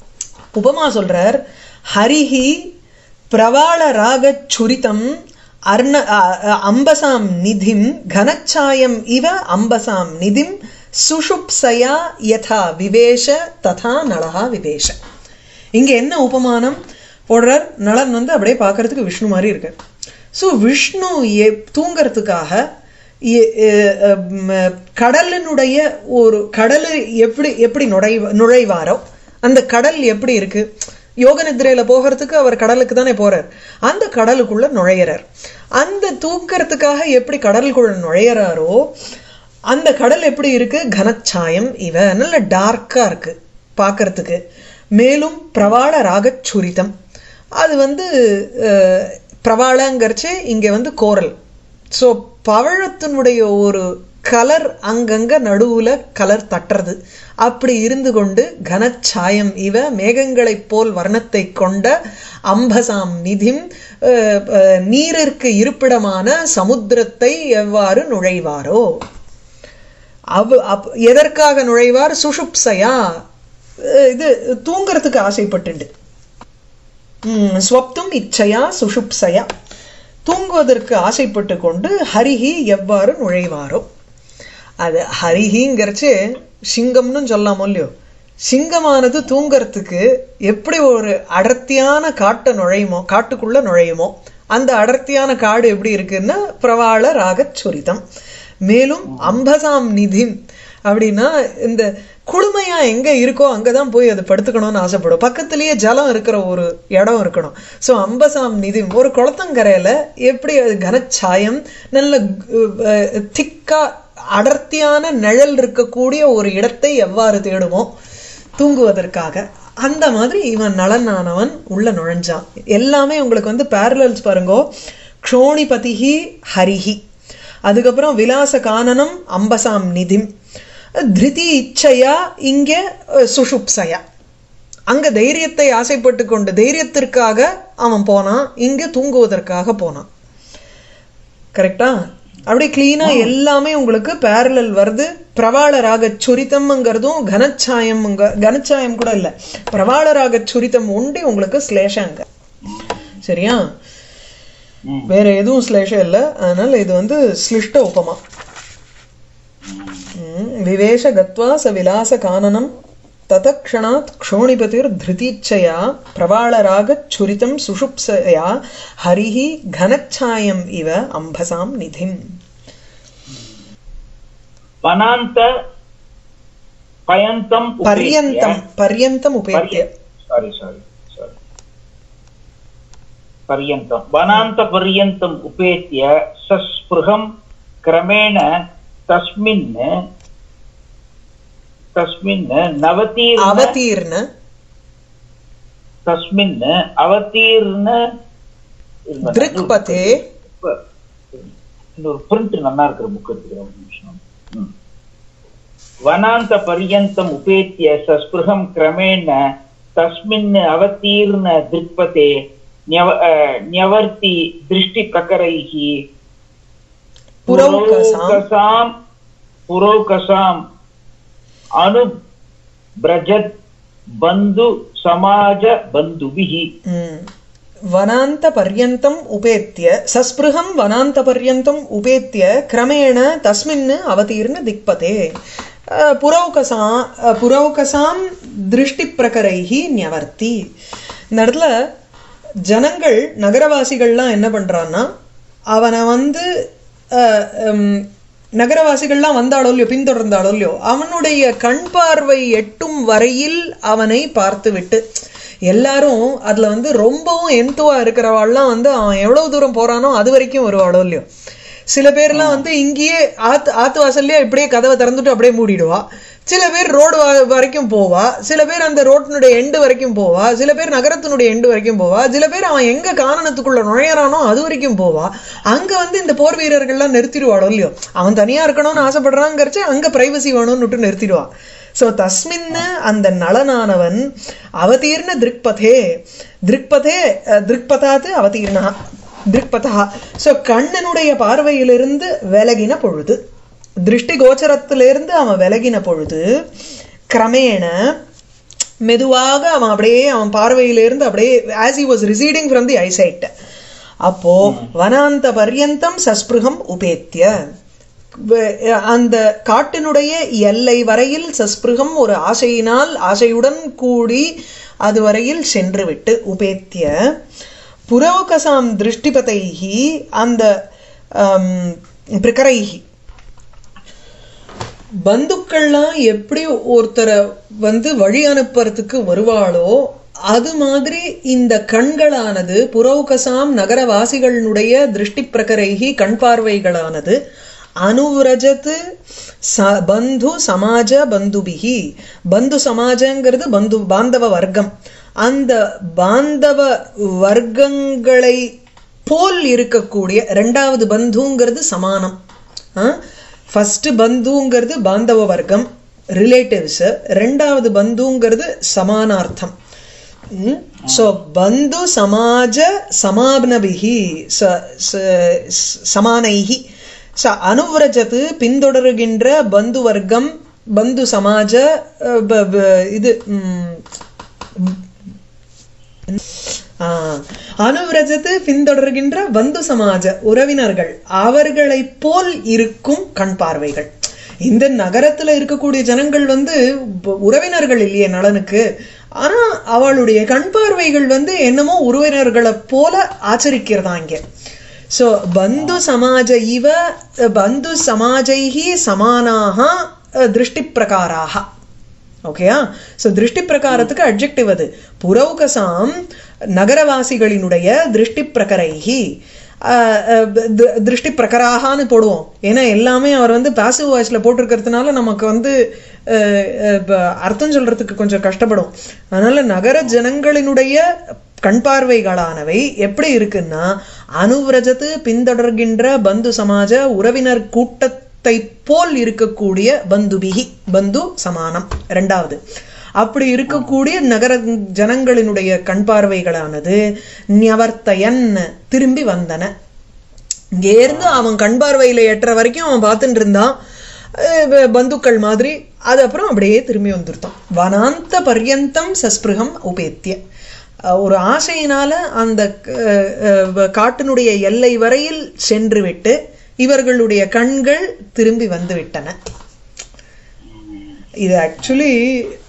உபமா சொல்றார் ஹரிஹி பிரவாள ராக சுரிதம் அர்ண அ- அ- அம்பசாம் நிதிம் கனச்சாயம் இவ அம்பசாம் நிதிம் சுஷுப்சயா யதா விவேஷ ததா நளஹா விவேஷ இங்க என்ன உபமானம் போடுறார் நளன் வந்து அப்படியே பார்க்கறதுக்கு விஷ்ணு மாதிரி இருக்கு ஸோ விஷ்ணு எ- தூங்கறதுக்காக எ- எ- அம், கடலினுடைய ஒரு கடல் எப்படி எப்படி நுழை நுழைவாரோ அந்த கடல் எப்படி இருக்கு யோக நித்ரையில போகிறதுக்கு அவர் கடலுக்கு தானே போறார் அந்த கடலுக்குள்ள நுழையிறார் அந்த தூக்கறதுக்காக எப்படி கடலுக்குள்ள நுழையிறாரோ அந்த கடல் எப்படி இருக்கு கனச்சாயம் இவ நல்ல டார்க்கா இருக்கு பார்க்கறதுக்கு மேலும் பிரவாள ராகச் சுரிதம் அது வந்து அஹ், பிரவாளங்கிறச்சு இங்க வந்து கோரல் ஸோ பவழத்தினுடைய ஒரு கலர் அங்கங்க நடுவுல கலர் தட்டுறது அப்படி இருந்து கொண்டு கனச்சாயம் இவ மேகங்களைப் போல் வர்ணத்தை கொண்ட அம்பசாம் நிதிம் அஹ், அஹ், நீரிற்கு இருப்பிடமான சமுத்திரத்தை எவ்வாறு நுழைவாரோ அவ அப் எதற்காக நுழைவார் சுஷுப்சையா அஹ் இது தூங்கறதுக்கு ஆசைப்பட்டுண்டு ம், ஸ்வப்தும் இச்சையா சுஷுப்சையா தூங்குவதற்கு ஆசைப்பட்டு கொண்டு ஹரிஹி எவ்வாறு நுழைவாரோ அது ஹரிஹிங்கிறச்சு சிங்கம்னு சொல்லலாமோ இல்லையோ சிங்கமானது தூங்கறதுக்கு எப்படி ஒரு அடர்த்தியான காட்டை நுழையுமோ காட்டுக்குள்ள நுழையுமோ அந்த அடர்த்தியான காடு எப்படி இருக்குன்னா பிரவாள ராகச் சுரிதம் மேலும் அம்பசாம் நிதிம் அப்படின்னா இந்த குளுமையா எங்க இருக்கோ அங்கதான் போய் அது படுத்துக்கணும்னு ஆசைப்படும் பக்கத்திலேயே ஜலம் இருக்கிற ஒரு இடம் இருக்கணும் சோ அம்பசாம் நிதி ஒரு குளத்தங்கரையில எப்படி அது கனச்சாயம் நல்ல திக்கா அடர்த்தியான நிழல் இருக்கக்கூடிய ஒரு இடத்தை எவ்வாறு தேடுமோ தூங்குவதற்காக அந்த மாதிரி இவன் நலனானவன் உள்ள நுழைஞ்சான் எல்லாமே உங்களுக்கு வந்து பேரலல்ஸ் பாருங்கோ க்ஷோணிபதிஹி ஹரிஹி அதுக்கப்புறம் விலாச கானனம் அம்பசாம் நிதிம் திருதி இச்சையா இங்க அஹ், சுஷுப்சயா அங்க தைரியத்தை ஆசைப்பட்டு கொண்டு தைரியத்திற்காக அவன் போனான் இங்க தூங்குவதற்காக போனான் கரெக்டா அப்படியே கிளீனா எல்லாமே உங்களுக்கு பேரலல் வருது பிரவாள ராக சுரிதம்ங்கிறதும் கனச்சாயம் கனச்சாயம் கூட இல்ல பிரவாள ராக சுரிதம் உண்டி உங்களுக்கு ஸ்லேஷங்க சரியா ம். வேற எதுவும் ஸ்லேஷம் இல்ல அதனால இது வந்து ஸ்லிஷ்ட உபமா ம், விவேஷ கத்வா ச விலாச கானனம் ततक्षणात् क्षोणिपतिर्धृतीच्छया प्रवाळरागच्छुरितं सुषुप्सया हरिः घनच्छायम् इव अम्भसां निधिम् वनान्त पयन्तम् पर्यन्तं पर्यन्तम् उपेत्य सारी सारी सारी पर्यन्तं वनान्तपर्यन्तम् उपेत्य सस्पृहं क्रमेण तस्मिन् तस्मिन् नवतीर्न अवतीर्न तस्मिन् अवतीर्न இருங்க, दृक्पथे இன்னொரு பிரிண்ட் நல்லா இருக்கிற புக் எடுத்துக்கிறேன் ஒரு நிமிஷம் ம். வனாந்த பர்யந்தம் உபேத்திய சஸ்பிருகம் கிரமேண தஸ்மின் அவதீர்ண திருப்பதே न्यव- अ, न्यवर्ति दृष्टिप्रकरैः पुरौकसाम् पुरौकसाम् पुरौकसाम् अनुव्रजत् बन्धु समाज बन्धुभिः ம். वनान्तपर्यन्तम् उपेत्य सस्पृहं वनान्तपर्यन्तम् उपेत्य क्रमेण तस्मिन् अवतीर्ण दिक्पते अ, पुरौकसा अ, पुरौकसां திருஷ்டிப்பிரகரைஹி ஞவர்த்தி இந்த இடத்துல ஜனங்கள் நகரவாசிகள்லாம் என்ன பண்றான்னா அவனை வந்து அஹ், உம், நகரவாசிகள்லாம் வந்தாளோ இல்லையோ பின்தொடர்ந்தாளோ இல்லையோ அவனுடைய கண் பார்வை எட்டும் வரையில் அவனை பார்த்து விட்டு எல்லாரும் அதுல வந்து ரொம்பவும் எந்துவா இருக்கிறவாள்லாம் வந்து அவன் எவ்வளவு தூரம் போறானோ அது வரைக்கும் வருவாளோ இல்லையோ சில பேர்லாம் வந்து இங்கேயே ஆத்து ஆத்து வாசல்லையே இப்படியே கதவை திறந்துட்டு அப்படியே மூடிடுவா சில பேர் ரோடு வரைக்கும் போவா சில பேர் அந்த ரோட்டினுடைய எண்டு வரைக்கும் போவா சில பேர் நகரத்தினுடைய எண்டு வரைக்கும் போவா சில பேர் அவன் எங்க காரணத்துக்குள்ள நுழையறானோ அது வரைக்கும் போவா அங்க வந்து இந்த போர் வீரர்கள்லாம் நிறுத்திடுவாளோ இல்லையோ அவன் தனியா இருக்கணும்னு ஆசைப்படுறாங்கிறச்சு அங்க பிரைவசி வேணும்னுட்டு நிறுத்திடுவா சோ தஸ்மின்னு அந்த நளனானவன் அவதீர்ண திருக்பதே திருக்பதே அஹ், திருக்பதாத்து அவதீர்ணா திருக்பதா சோ கண்ணனுடைய பார்வையிலிருந்து விலகின பொழுது திருஷ்டி கோச்சரத்திலிருந்து அவன் விலகின பொழுது கிரமேண மெதுவாக அவன் அப்படியே அவன் பார்வையிலிருந்து அப்படியே as he was receding from the eyesight அப்போ வனாந்த பர்யந்தம் சஸ்பிருகம் உபேத்திய வ- அந்த காட்டினுடைய எல்லை வரையில் சஸ்பிருகம் ஒரு ஆசையினால் ஆசையுடன் கூடி அது வரையில் சென்று விட்டு உபேத்திய புரோகசாம் திருஷ்டிபதைஹி அந்த ஆம், பிரகரைஹி பந்துக்கள்லாம் எப்படி ஒருத்தரை வந்து வழி அனுப்புறதுக்கு வருவாளோ அது மாதிரி இந்த கண்களானது புரோகசாம் நகரவாசிகளுடைய திருஷ்டி பிரகரைகி கண் பார்வைகளானது அனுவிரஜத்து ச பந்து சமாஜ பந்துபிகி பந்து சமாஜங்கிறது பந்து பாந்தவ வர்க்கம் அந்த பாந்தவ வர்க்கங்களை போல் இருக்கக்கூடிய ரெண்டாவது பந்துங்கிறது சமானம் ஃபர்ஸ்ட் பந்துங்கிறது பாந்தவ வர்க்கம் ரிலேட்டிவ்ஸ் ரெண்டாவது பந்துங்கிறது சமானார்த்தம் ஸோ பந்து சமாஜ சமாப்னபிகி ச- ச- சமானைஹி ச அனுவிரஜத்து பின்தொடருகின்ற பந்து வர்க்கம் பந்து சமாஜ அஹ், ப- ப- இது ம், ஆஹ், அனுவிரஜத்து பின்தொடர்கின்ற பந்து சமாஜ உறவினர்கள் அவர்களைப் போல் இருக்கும் கண் பார்வைகள் இந்த நகரத்துல இருக்கக்கூடிய ஜனங்கள் வந்து ப- உறவினர்கள் இல்லையே நலனுக்கு ஆனா அவளுடைய கண் பார்வைகள் வந்து என்னமோ உறவினர்களை போல ஆச்சரிக்கிறதா இங்க சோ பந்து சமாஜ இவ பந்து சமாஜைஹி சமானாக அஹ், திருஷ்டி பிரகாராக ஓகேயா சோ திருஷ்டி பிரகாரத்துக்கு அட்ஜெக்டிவ் அது புரௌகசாம் நகரவாசிகளினுடைய திருஷ்டி பிரகரைஹி ஆஹ் அஹ் தி- திருஷ்டி பிரகராகான்னு போடுவோம் ஏன்னா எல்லாமே அவர் வந்து பாசிவ் வாய்ஸ்ல போட்டிருக்கிறதுனால நமக்கு வந்து அஹ், அஹ், ப- அர்த்தம் சொல்றதுக்கு கொஞ்சம் கஷ்டப்படும் அதனால நகர ஜனங்களினுடைய கண் பார்வைகளானவை எப்படி இருக்குன்னா அனுவிரஜத்து பின்தொடர்கின்ற பந்து சமாஜ உறவினர் கூட்டத்தை போல் இருக்கக்கூடிய பந்துபிகி பந்து சமானம் ரெண்டாவது அப்படி இருக்கக்கூடிய நகர ஜனங்களினுடைய கண் பார்வைகளானது நியவர்த்தயன் திரும்பி வந்தன இங்கேருந்து அவன் கண் பார்வையில எட்டுற வரைக்கும் அவன் பார்த்துட்டு இருந்தான் அஹ் ப- பந்துக்கள் மாதிரி அது அப்புறம் அப்படியே திரும்பி வந்துருத்தான் வனாந்த பர்யந்தம் சஸ்பிருகம் உபேத்திய அஹ் ஒரு ஆசையினால அந்த அஹ், அஹ், காட்டினுடைய எல்லை வரையில் சென்று விட்டு இவர்களுடைய கண்கள் திரும்பி வந்து விட்டன இது ஆக்சுவலி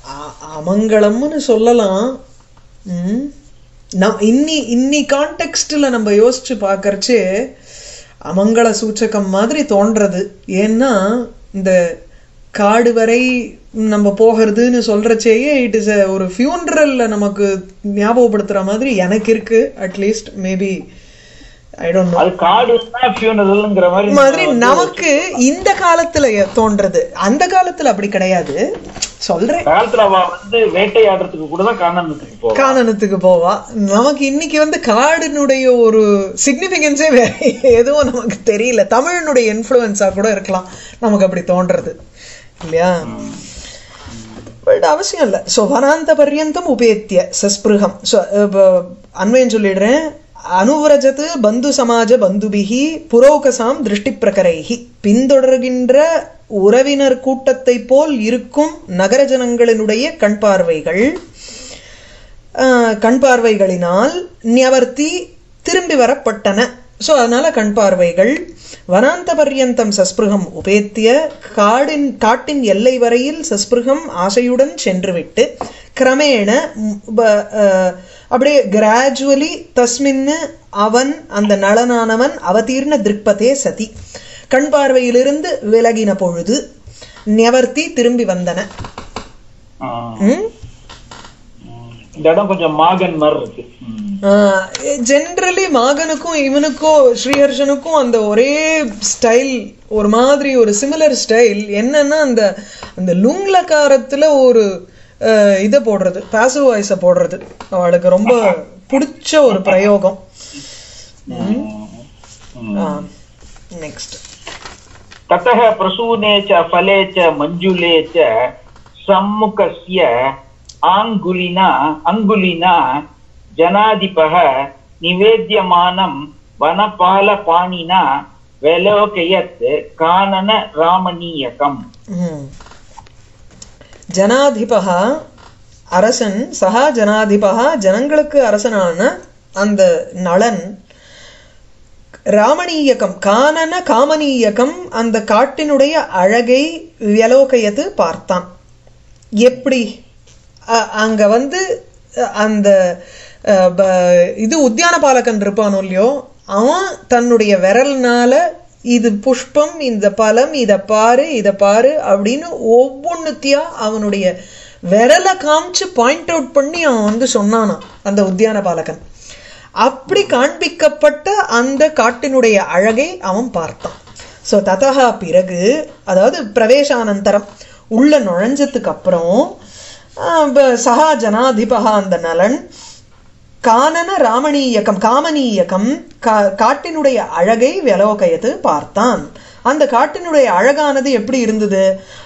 அ- அமங்கலம்னு சொல்லலாம் ம். நம் இன்னி இன்னி கான்டெக்ஸ்ட்ல நம்ம யோசிச்சு பார்க்கறச்சு அமங்கல சூச்சகம் மாதிரி தோன்றது ஏன்னா இந்த காடு வரை நம்ம போகிறதுன்னு சொல்றச்சேயே இட் இஸ் ஒரு ஃபியூனரல்ல நமக்கு ஞாபகப்படுத்துற மாதிரி எனக்கு இருக்கு at least maybe I don't know அது காடுன்னா ஃபியூனரல்ங்கிற மாதிரி மாதிரி நமக்கு இந்த காலத்துல தோன்றது அந்த காலத்துல அப்படி கிடையாது சொல்றேன் காலத்துல அவ வந்து வேட்டையாடுறதுக்கு கூட தான் காணனத்துக்கு போவா காணனத்துக்கு போவா நமக்கு இன்னைக்கு வந்து காடினுடைய ஒரு சிக்னிபிகன்ஸே வேற எதுவும் நமக்கு தெரியல தமிழனுடைய இன்ஃப்ளூயன்ஸா கூட இருக்கலாம் நமக்கு அப்படி தோன்றது இல்லையா பட் அவசியம் இல்லை ஸோ வனாந்த பர்யந்தம் உபேத்திய சஸ்பிருகம் ஸோ அன்வயம் சொல்லிடுறேன் அனுவிரஜத்து பந்து சமாஜ பந்துபிகி புரோகசாம் திருஷ்டி பிரகரைகி பின்தொடர்கின்ற உறவினர் கூட்டத்தை போல் இருக்கும் நகர ஜனங்களினுடைய கண் பார்வைகள் ஆஹ், கண் பார்வைகளினால் நியவர்த்தி திரும்பி வரப்பட்டன ஸோ அதனால கண் பார்வைகள் வனாந்த பர்யந்தம் சஸ்பிருகம் உபேத்திய காடின் காட்டின் எல்லை வரையில் சஸ்பிருகம் ஆசையுடன் சென்றுவிட்டு கிரமேண ம், ப- ஆஹ், அப்படியே கிராஜுவலி தஸ்மின்னு அவன் அந்த நளனானவன் அவதீர்ண திருப்பதே சதி கண் பார்வையிலிருந்து விலகின பொழுது நியவர்த்தி திரும்பி வந்தன ஆஹ். ம்? இந்த இடம் கொஞ்சம் மாகன் மாதிரி இருக்கு ம். ஜென்ரலி மாகனுக்கும் இவனுக்கும் ஸ்ரீஹர்ஷனுக்கும் அந்த ஒரே ஸ்டைல் ஒரு மாதிரி ஒரு சிமிலர் ஸ்டைல் என்னன்னா அந்த அந்த லுங்லகாரத்துல ஒரு அஹ், இதை போடுறது பாசிவ் வாய்ஸை போடுறது அவளுக்கு ரொம்ப பிடிச்ச ஒரு பிரயோகம் நெக்ஸ்ட் ततः प्रसूने च फले च मञ्जुले च सम्मुखस्य आङ्गुलिना अङ्गुलिना जनाधिपः निवेद्यमानं वनपालपाणिना व्यलोकयत् कानन रामणीयकम् ம். ஜனாதிபகா அரசன் சகா ஜனாதிபகா ஜனங்களுக்கு அரசனான அந்த நளன் ராமணீயகம் கானன காமனீயகம் அந்த காட்டினுடைய அழகை வியலோகையது பார்த்தான் எப்படி அ- அங்க வந்து அ- அந்த அ, ப- இது உத்தியான பாலகன் இருப்பானோ இல்லையோ அவன் தன்னுடைய விரல்னால இது புஷ்பம் இந்த பழம் இத பாரு இத பாரு அப்படின்னு ஒவ்வொன்னுத்தியா அவனுடைய விரலை காமிச்சு பாயிண்ட் அவுட் பண்ணி அவன் வந்து சொன்னானா அந்த உத்தியான பாலகன் அப்படி காண்பிக்கப்பட்ட அந்த காட்டினுடைய அழகை அவன் பார்த்தான் ஸோ ததகா பிறகு அதாவது பிரவேசானந்தரம் உள்ள நுழைஞ்சதுக்கு அப்புறம் ஆஹ், ப- சகா ஜனாதிபகா அந்த நலன் கானன ராமணீயகம் காமனீயகம் கா- காட்டினுடைய அழகை விலோகயத்து பார்த்தான் அந்த காட்டினுடைய அழகானது எப்படி இருந்தது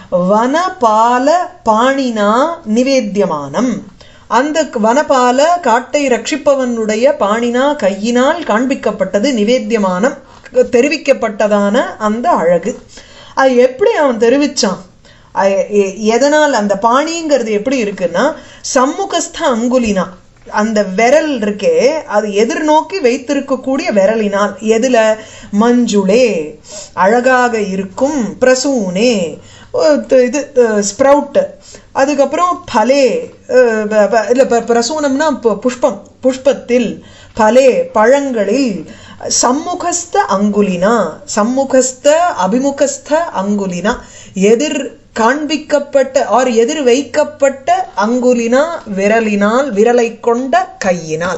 வனபால பாணினா நிவேத்தியமானம் அந்த வனபால காட்டை ரட்சிப்பவனுடைய பாணினா கையினால் காண்பிக்கப்பட்டது நிவேத்தியமானம் தெரிவிக்கப்பட்டதான அந்த அழகு அது எப்படி அவன் தெரிவிச்சான் அ- எ- எதனால் அந்த பாணிங்கிறது எப்படி இருக்குன்னா சம்முகஸ்த அங்குலினா அந்த விரல் இருக்கே அது எதிர்நோக்கி வைத்திருக்கக்கூடிய விரலினால் எதுல மஞ்சுளே அழகாக இருக்கும் பிரசூனே ஓ, த- இது ஸ்ப்ரவுட் அதுக்கப்புறம் பலே அஹ், ப- ப- இல்ல ப- பிரசூனம்னா பு- புஷ்பம் புஷ்பத்தில் பலே பழங்களில் சம்முகஸ்த அங்குலினா சம்முகஸ்த அபிமுகஸ்த அங்குலினா எதிர் காண்பிக்கப்பட்ட ஆர் எதிர் வைக்கப்பட்ட அங்குலினா விரலினால் விரலை கொண்ட கையினால்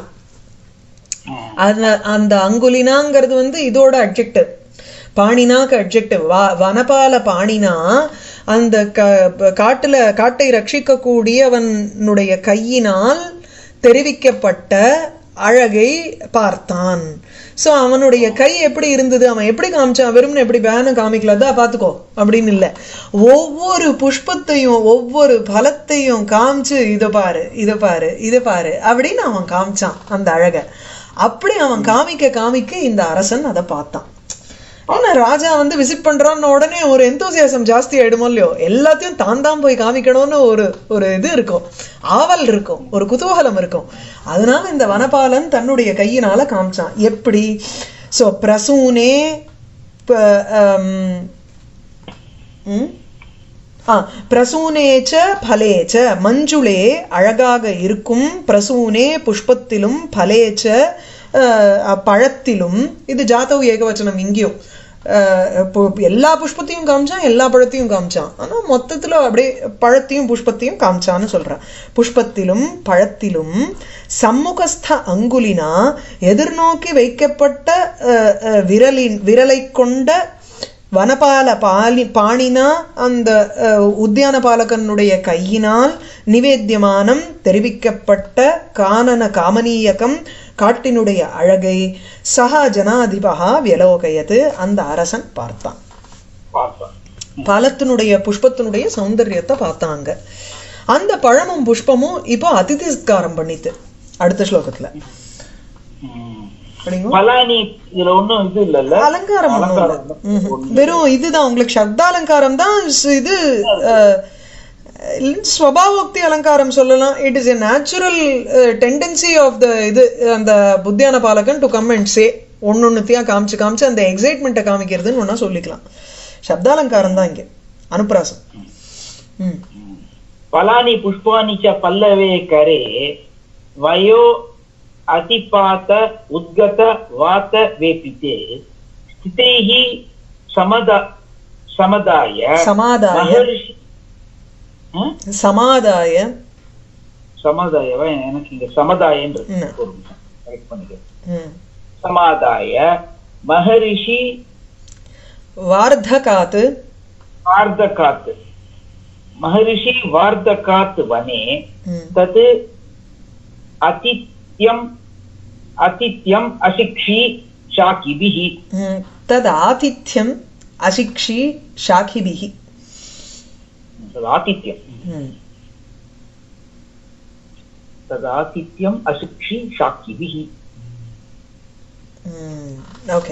அந்த அந்த அங்குலினாங்கிறது வந்து இதோட அட்ஜெக்டிவ் பாணினாக்கு அட்ஜெக்டிவ் வனபால பாணினா அந்த க- காட்டுல காட்டை ரட்சிக்கக்கூடியவனுடைய கையினால் தெரிவிக்கப்பட்ட அழகை பார்த்தான் சோ அவனுடைய கை எப்படி இருந்தது அவன் எப்படி காமிச்சான் வெறும்னு எப்படி பேன காமிக்கலாதா பாத்துக்கோ அப்படின்னு இல்ல ஒவ்வொரு புஷ்பத்தையும் ஒவ்வொரு பலத்தையும் காமிச்சு இத பாரு இத பாரு இத பாரு அப்படின்னு அவன் காமிச்சான் அந்த அழக அப்படி அவன் காமிக்க காமிக்க இந்த அரசன் அதை பார்த்தான் ஏன்னா ராஜா வந்து விசிட் பண்றான்னு உடனே ஒரு எந்தோசியாசம் ஜாஸ்தி ஆயிடுமோ இல்லையோ எல்லாத்தையும் தான் தான் போய் காமிக்கணும்னு ஒரு ஒரு இது இருக்கும் ஆவல் இருக்கும் ஒரு குதூகலம் இருக்கும் அதனால இந்த வனபாலன் தன்னுடைய கையினால காமிச்சான் எப்படி சோ பிரசூனே ப- ஆம், ம்? ஆ பிரசூனேச்ச பலேச்ச மஞ்சுளே அழகாக இருக்கும் பிரசூனே புஷ்பத்திலும் பலேச்ச அஹ், பழத்திலும் இது ஜாதவ் ஏகவச்சனம் இங்கேயும் அஹ், இப்போ எல்லா புஷ்பத்தையும் காமிச்சான் எல்லா பழத்தையும் காமிச்சான் ஆனா மொத்தத்துல அப்படியே பழத்தையும் புஷ்பத்தையும் காமிச்சான்னு சொல்றான் புஷ்பத்திலும் பழத்திலும் சம்முகஸ்த அங்குலினா எதிர்நோக்கி வைக்கப்பட்ட அஹ், அஹ், விரலின் விரலை கொண்ட வனபால பாலி பாணினா அந்த அஹ், உத்தியான பாலகனுடைய கையினால் நிவேத்தியமானம் தெரிவிக்கப்பட்ட கானன காமனீயகம் காட்டினுடைய அழகை சஹா ஜனாதிபகா வியலோகயது அந்த அரசன் பார்த்தான் பார்த்தோம் பழத்தினுடைய புஷ்பத்தினுடைய சௌந்தரியத்தை பார்த்தாங்க அந்த பழமும் புஷ்பமும் இப்போ அதிதி சத்காரம் பண்ணித்து அடுத்த ஸ்லோகத்துல ம். அப்படிங்க பலானி இதுல ஒண்ணும் இது இல்லல்ல அலங்காரம் ஒண்ணும் இல்ல. அலங்காரம் ம்ஹும். வெறும் இதுதான் உங்களுக்கு சப்தாலங்காரம் தான் ஸ்- இது அஹ், ஸ்வபாவோக்தி அலங்காரம் சொல்லலாம் it is a natural tendency of the இது அந்த புத்தியான பாலகன் டு கம் அண்ட் சே ஒன்னொன்னுத்தையா காமிச்சு காமிச்சு அந்த எக்ஸைட்மெண்ட்டை காமிக்கிறதுன்னு ஒன்னா சொல்லிக்கலாம் சப்தாலங்காரம் தான் இங்க அனுப்பிராசம் ம் फलानि पुष्पाणि च पल्लवे करे वयो अतिपात उद्गत वात वेपिते स्थितैः समद समदाय சமாதாய महर्षि ம்? சமாதாய சமாதாயவா எனக்கு இங்க சமதாயன்றது ம். ஒரு நிமிஷம் கரெக்ட் பண்ணிக்கிறேன் ம். சமாதாய மகரிஷி வார்த்தகாத் வார்தகாத் மகரிஷி வார்தகாத் வனே ம். तत् अतिथ्यम् अतिथ्यम् अशिक्षि शाकिभिः ம். தத் ஆதித்யம் அசிக்ஷி ஷாகிபிஹி तदातिथ्यम् ம். तदातिथ्यम् अशिक्षि शाकिभिः ఓకే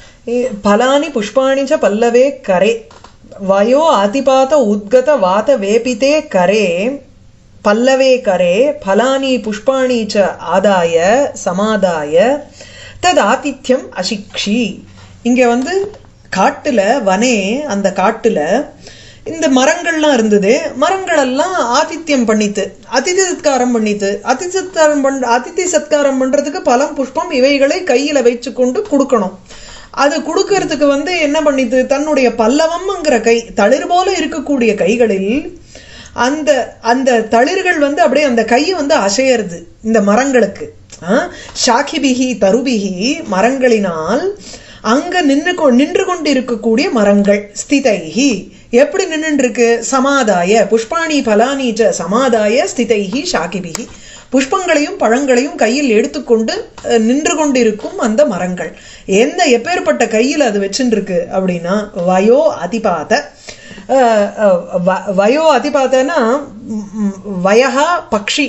ఫలాని పుష్పాణి చ పల్లవే కరే వయో అతిపాత ఉద్గత వాత వేపితే కరే పల్లవే కరే ఫలాని పుష్పాణి చ ఆదాయ సమాదాయ தத் ஆதித்யம் அசிக்ஷி இங்க வந்து காட்டுல வனே அந்த காட்டுல இந்த மரங்கள்லாம் இருந்தது மரங்கள் எல்லாம் ஆதித்யம் பண்ணித்து அதிதி சத்காரம் பண்ணித்து அதிதி சத்காரம் பண் அதிதி சத்காரம் பண்றதுக்கு பழம் புஷ்பம் இவைகளை கையில வச்சு கொண்டு கொடுக்கணும் அது கொடுக்கறதுக்கு வந்து என்ன பண்ணித்து தன்னுடைய பல்லவம்ங்கிற கை தளிர் போல இருக்கக்கூடிய கைகளில் அந்த அந்த தளிர்கள் வந்து அப்படியே அந்த கை வந்து அசையறது இந்த மரங்களுக்கு ஆ? ஷாக்கிபிகி தருபிகி மரங்களினால் அங்க நின்று கொ நின்று கொண்டு இருக்கக்கூடிய மரங்கள் ஸ்திதைஹி எப்படி நின்னுட்டு இருக்கு சமாதாய புஷ்பாணி பலானி ச சமாதாய ஸ்திதைஹி ஷாக்கிபிகி புஷ்பங்களையும் பழங்களையும் கையில் எடுத்துக்கொண்டு அஹ், நின்று கொண்டிருக்கும் அந்த மரங்கள் எந்த எப்பேற்பட்ட கையில் அது வச்சுட்டு இருக்கு அப்படின்னா வயோ அதிபாத அஹ், அஹ், வ- வயோ அதிபாதனா ம், ம், வயகா பக்ஷி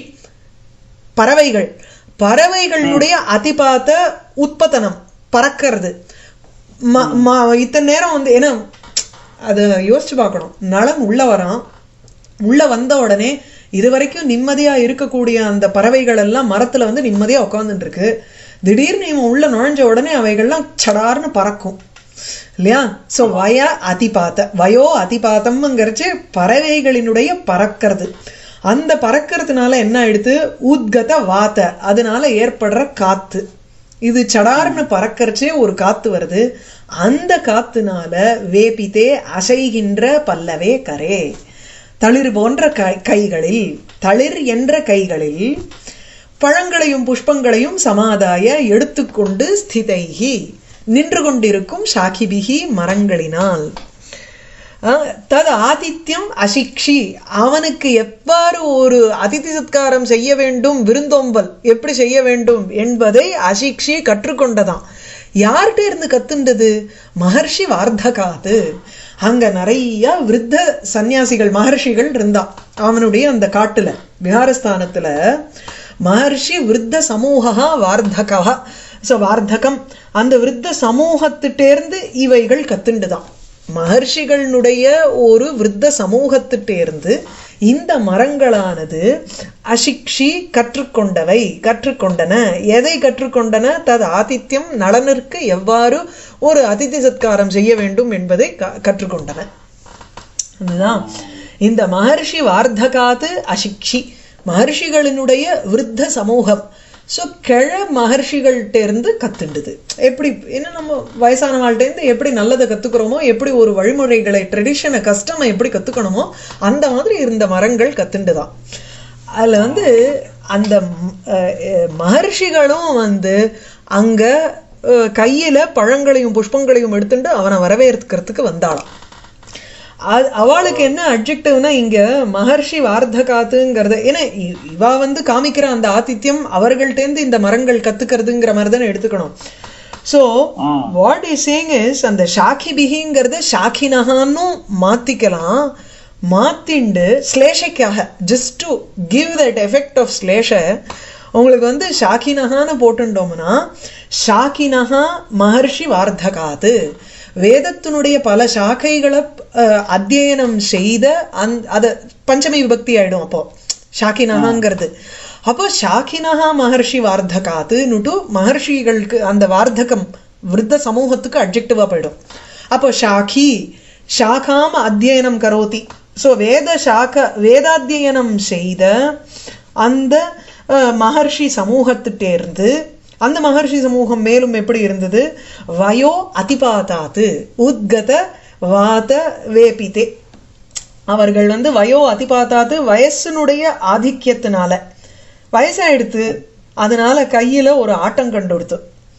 பறவைகள் பறவைகளுடைய அதிபாத்த உற்பத்தனம் பறக்கிறது ம- ம- இத்தனை நேரம் வந்து ஏன்னா அதை யோசிச்சு பார்க்கணும் நலன் உள்ள வரான் உள்ள வந்த உடனே இது வரைக்கும் நிம்மதியா இருக்கக்கூடிய அந்த பறவைகள் எல்லாம் மரத்துல வந்து நிம்மதியா உட்கார்ந்துட்டு இருக்கு திடீர்னு இவன் உள்ள நுழைஞ்ச உடனே அவைகள்லாம் சடார்னு பறக்கும் இல்லையா சோ வய அதிபாத்த வயோ அதிபாத்தம்ங்கிறச்சு பறவைகளினுடைய பறக்கிறது அந்த பறக்கிறதுனால என்ன ஆயிடுது உத்கத வாத்த அதனால ஏற்படுற காத்து இது சடார்னு பறக்கறச்சே ஒரு காத்து வருது அந்த காத்துனால வேபித்தே அசைகின்ற பல்லவே கரே தளிர் போன்ற கை கைகளில் தளிர் என்ற கைகளில் பழங்களையும் புஷ்பங்களையும் சமாதாய எடுத்துக்கொண்டு ஸ்திதைகி நின்று கொண்டிருக்கும் ஷாகிபிகி மரங்களினால் அஹ், தது ஆதித்யம் அசிக்ஷி அவனுக்கு எவ்வாறு ஒரு அதிதி சத்காரம் செய்ய வேண்டும் விருந்தோம்பல் எப்படி செய்ய வேண்டும் என்பதை அசிக்ஷி கற்றுக்கொண்டதாம் யார்கிட்ட இருந்து கத்துண்டது மகர்ஷி வார்த்தகாது அங்க நிறைய விருத்த சந்நியாசிகள் மகர்ஷிகள் இருந்தா அவனுடைய அந்த காட்டுல விஹாரஸ்தானத்துல மகர்ஷி விருத்த சமூகா வார்த்தகா சோ வார்த்தகம் அந்த விருத்த சமூகத்திட்டேர்ந்து இவைகள் கத்துண்டுதான் மகர்ஷிகளுடைய ஒரு விருத்த சமூகத்திட்டேர்ந்து இந்த மரங்களானது அசிக்ஷி கற்றுக்கொண்டவை கற்றுக்கொண்டன எதை கற்றுக்கொண்டன தது ஆதித்யம் நலனிற்கு எவ்வாறு ஒரு அதிதி சத்காரம் செய்ய வேண்டும் என்பதை க- கற்றுக்கொண்டன அதுதான் இந்த மகர்ஷி வார்த்தகாத்து அசிக்ஷி மகர்ஷிகளினுடைய விருத்த சமூகம் ஸோ கிழ மகர்ஷிகள்கிட்ட இருந்து கத்துண்டுது எப்படி என்ன நம்ம வயசானவாள்கிட்ட இருந்து எப்படி நல்லதை கத்துக்கிறோமோ எப்படி ஒரு வழிமுறைகளை ட்ரெடிஷனை கஷ்டமை எப்படி கத்துக்கணுமோ அந்த மாதிரி இருந்த மரங்கள் கத்துண்டுதான் அதுல வந்து அந்த ம், அஹ், அஹ், மகர்ஷிகளும் வந்து அங்க அஹ், கையில பழங்களையும் புஷ்பங்களையும் எடுத்துட்டு அவனை வரவேற்கிறதுக்கு வந்தாளாம் அது அவளுக்கு என்ன அட்ஜெக்டிவ்னா இங்க மகர்ஷி வார்த்தகாத்துங்கிறது ஏன்னா இ- இவா வந்து காமிக்கிற அந்த ஆதித்யம் அவர்கள்ட்டேந்து இந்த மரங்கள் கத்துக்கிறதுங்கிற மாதிரி தானே எடுத்துக்கணும் so what is saying is அந்த ஷாக்கி பிகிங்கிறத ஷாக்கினகான்னு மாத்திக்கலாம் மாத்திண்டு ஸ்லேஷைக்காக just to give that effect of ஸ்லேஷ உங்களுக்கு வந்து ஷாக்கினகான்னு போட்டுட்டோம்னா ஷாக்கினகா மகர்ஷி வார்த்தகாத்து வேதத்தினுடைய பல சாக்கைகளை அஹ், அத்தியனம் செய்த அந் அத பஞ்சமி விபக்தி ஆயிடும் அப்போ ஷாக்கினகாங்கிறது அப்போ ஷாக்கினகா மகர்ஷி வார்த்தகாத்துன்னுட்டு மகர்ஷிகளுக்கு அந்த வார்த்தகம் விருத்த சமூகத்துக்கு அட்ஜெக்டிவா போயிடும் அப்போ ஷாக்கி ஷாகாம் அத்தியனம் கரோதி ஸோ வேத சாக்க வேதாத்தியனம் செய்த அந்த அஹ், மகர்ஷி சமூகத்திட்டேர்ந்து அந்த மகர்ஷி சமூகம் மேலும் எப்படி இருந்தது வயோ அதிபாதாத்து உத்கத வாத வேபிதே அவர்கள் வந்து வயோ அதிபாத்தாத்து வயசினுடைய ஆதிக்கியத்தினால வயசாயிடுத்து அதனால கையில ஒரு ஆட்டம் கண்டுடுத்து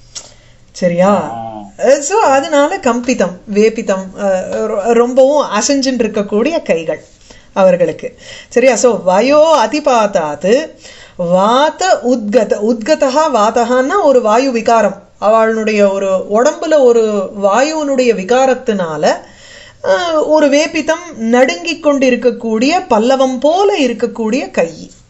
சரியா சோ அதனால கம்பிதம் வேபிதம் அஹ், ரொ- ரொம்பவும் அசைஞ்சுட்டு இருக்கக்கூடிய கைகள் அவர்களுக்கு சரியா சோ வயோ அதிபாத்தாத்து வாத உத்கத உத்கதா வாதகான்னா ஒரு வாயு விகாரம் அவளுடைய ஒரு உடம்புல ஒரு வாயுவினுடைய விகாரத்தினால அஹ், ஒரு வேபிதம் நடுங்கிக் கொண்டிருக்கக்கூடிய பல்லவம் போல இருக்கக்கூடிய கை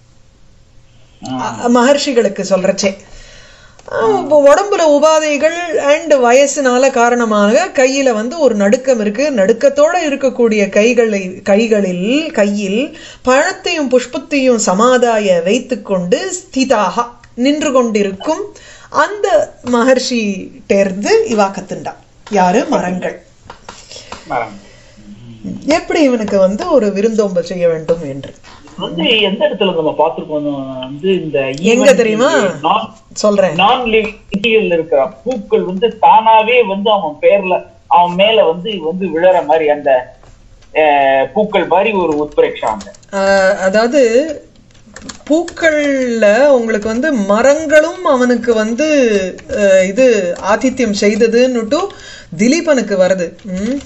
அ- மகர்ஷிகளுக்கு சொல்றச்சே அஹ் இப்போ உடம்புல உபாதைகள் அண்ட் வயசுனால காரணமாக கையில வந்து ஒரு நடுக்கம் இருக்கு நடுக்கத்தோட இருக்கக்கூடிய கைகளை கைகளில் கையில் பழத்தையும் புஷ்பத்தையும் சமாதாய வைத்துக்கொண்டு ஸ்திதாக நின்று கொண்டிருக்கும் அந்த மகர்ஷி தேர்ந்து இவா கத்துண்டா யாரு மரங்கள் மரம் எப்படி இவனுக்கு வந்து ஒரு விருந்தோம்பல் செய்ய வேண்டும் என்று வந்து எந்த இடத்துல நம்ம பார்த்திருக்கோம் வந்து இந்த எங்க தெரியுமா? சொல்றேன் நான் லிவிங் இருக்கிற பூக்கள் வந்து தானாவே வந்து அவன் பேர்ல அவன் மேல வந்து வந்து விழற மாதிரி அந்த அஹ், பூக்கள் மாதிரி ஒரு உத்பிரேக்ஷம் அங்க ஆஹ் அதாவது பூக்கள்ல உங்களுக்கு வந்து மரங்களும் அவனுக்கு வந்து அஹ், இது ஆதித்யம் செய்ததுன்னுட்டு திலீபனுக்கு வருது ம்?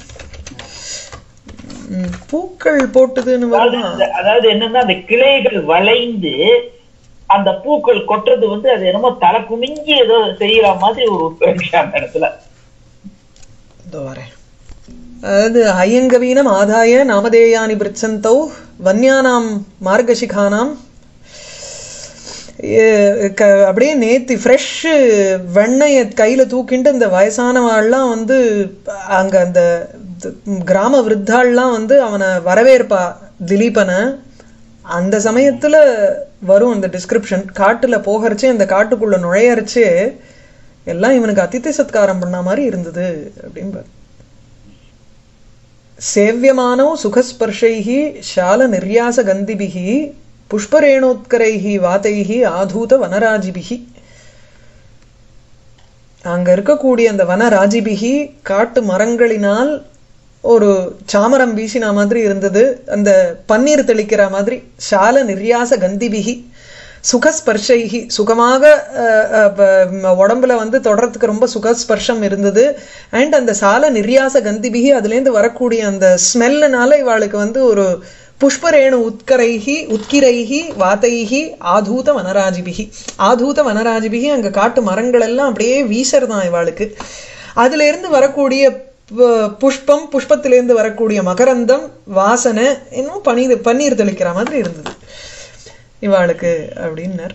ம், பூக்கள் போட்டுதுன்னு அதாவது வருமா இந்த- அதாவது என்னன்னா அந்த கிளைகள் வளைந்து அந்த பூக்கள் கொட்டுறது வந்து அது என்னமோ தலை குனிஞ்சு ஏதோ செய்யற மாதிரி ஒரு உத்பிரேக்ஷம் அந்த இடத்துல இதோ வரேன் அதாவது ஐயங்கவீனம் ஆதாய நாமதேயானி பிரிச்சந்தௌ வன்யானாம் மார்கசிகானாம் ஏ- க- அப்படியே நேத்தி ஃப்ரெஷ் வெண்ணெயை கையில தூக்கிட்டு இந்த வயசானவாள்லாம் வந்து அங்க அந்த த- கிராம விருத்தாள்லாம் வந்து அவனை வரவேற்பா திலீபனை அந்த சமயத்துல வரும் அந்த டிஸ்கிரிப்ஷன் காட்டுல போகறச்சே அந்த காட்டுக்குள்ள நுழையறச்சே எல்லாம் இவனுக்கு அதித்தி சத்காரம் பண்ண மாதிரி இருந்தது அப்படிம்பார் சேவியமானோ சுகஸ்பர்ஷைः शाल निर्यास गन्धिभिः पुष्परेणोत्करैः வாதைः ஆதூத வனராஜிபிகி அங்க இருக்கக்கூடிய அந்த வனராஜிபிகி காட்டு மரங்களினால் ஒரு சாமரம் வீசின மாதிரி இருந்தது அந்த பன்னீர் தெளிக்கிற மாதிரி சால நிர்யாச கந்திபிகி சுகஸ்பர்ஷைகி சுகமாக அஹ், அஹ், ப- உடம்புல வந்து தொடறதுக்கு ரொம்ப சுகஸ்பர்ஷம் இருந்தது அண்ட் அந்த சால நிர்யாச கந்திபிகி அதுலேருந்து வரக்கூடிய அந்த ஸ்மெல்லுனால இவாளுக்கு வந்து ஒரு புஷ்பரேணு உத்கரைகி உத்கிரைகி வாதைகி ஆதூத வனராஜிபிகி ஆதூத வனராஜிபிகி அங்க காட்டு மரங்கள் எல்லாம் அப்படியே வீசறதான் இவாளுக்கு அதுல இருந்து வரக்கூடிய ப- புஷ்பம் புஷ்பத்திலிருந்து வரக்கூடிய மகரந்தம் வாசனை இன்னும் பனீர் பன்னீர் தெளிக்கிற மாதிரி இருந்தது இவாளுக்கு அப்படின்னார்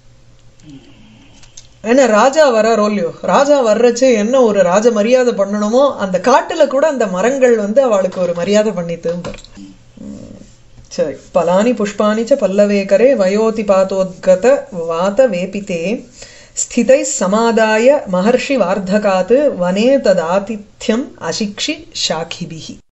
ஏன்னா ராஜா வராரோ இல்லையோ ராஜா வர்றச்சு என்ன ஒரு ராஜ மரியாதை பண்ணணுமோ அந்த காட்டுல கூட அந்த மரங்கள் வந்து அவளுக்கு ஒரு மரியாதை பண்ணி திரும்பர் சரி பலானி புஷ்பாணி ச பல்லவேகரே வயோதி பாத்தோத்கத வாத வேபிதே ஸ்திதை சமாதாய மகர்ஷி வார்த்தகாத் வனே ததாதித்யம் அசிக்ஷி ஷாக்கிபிஹி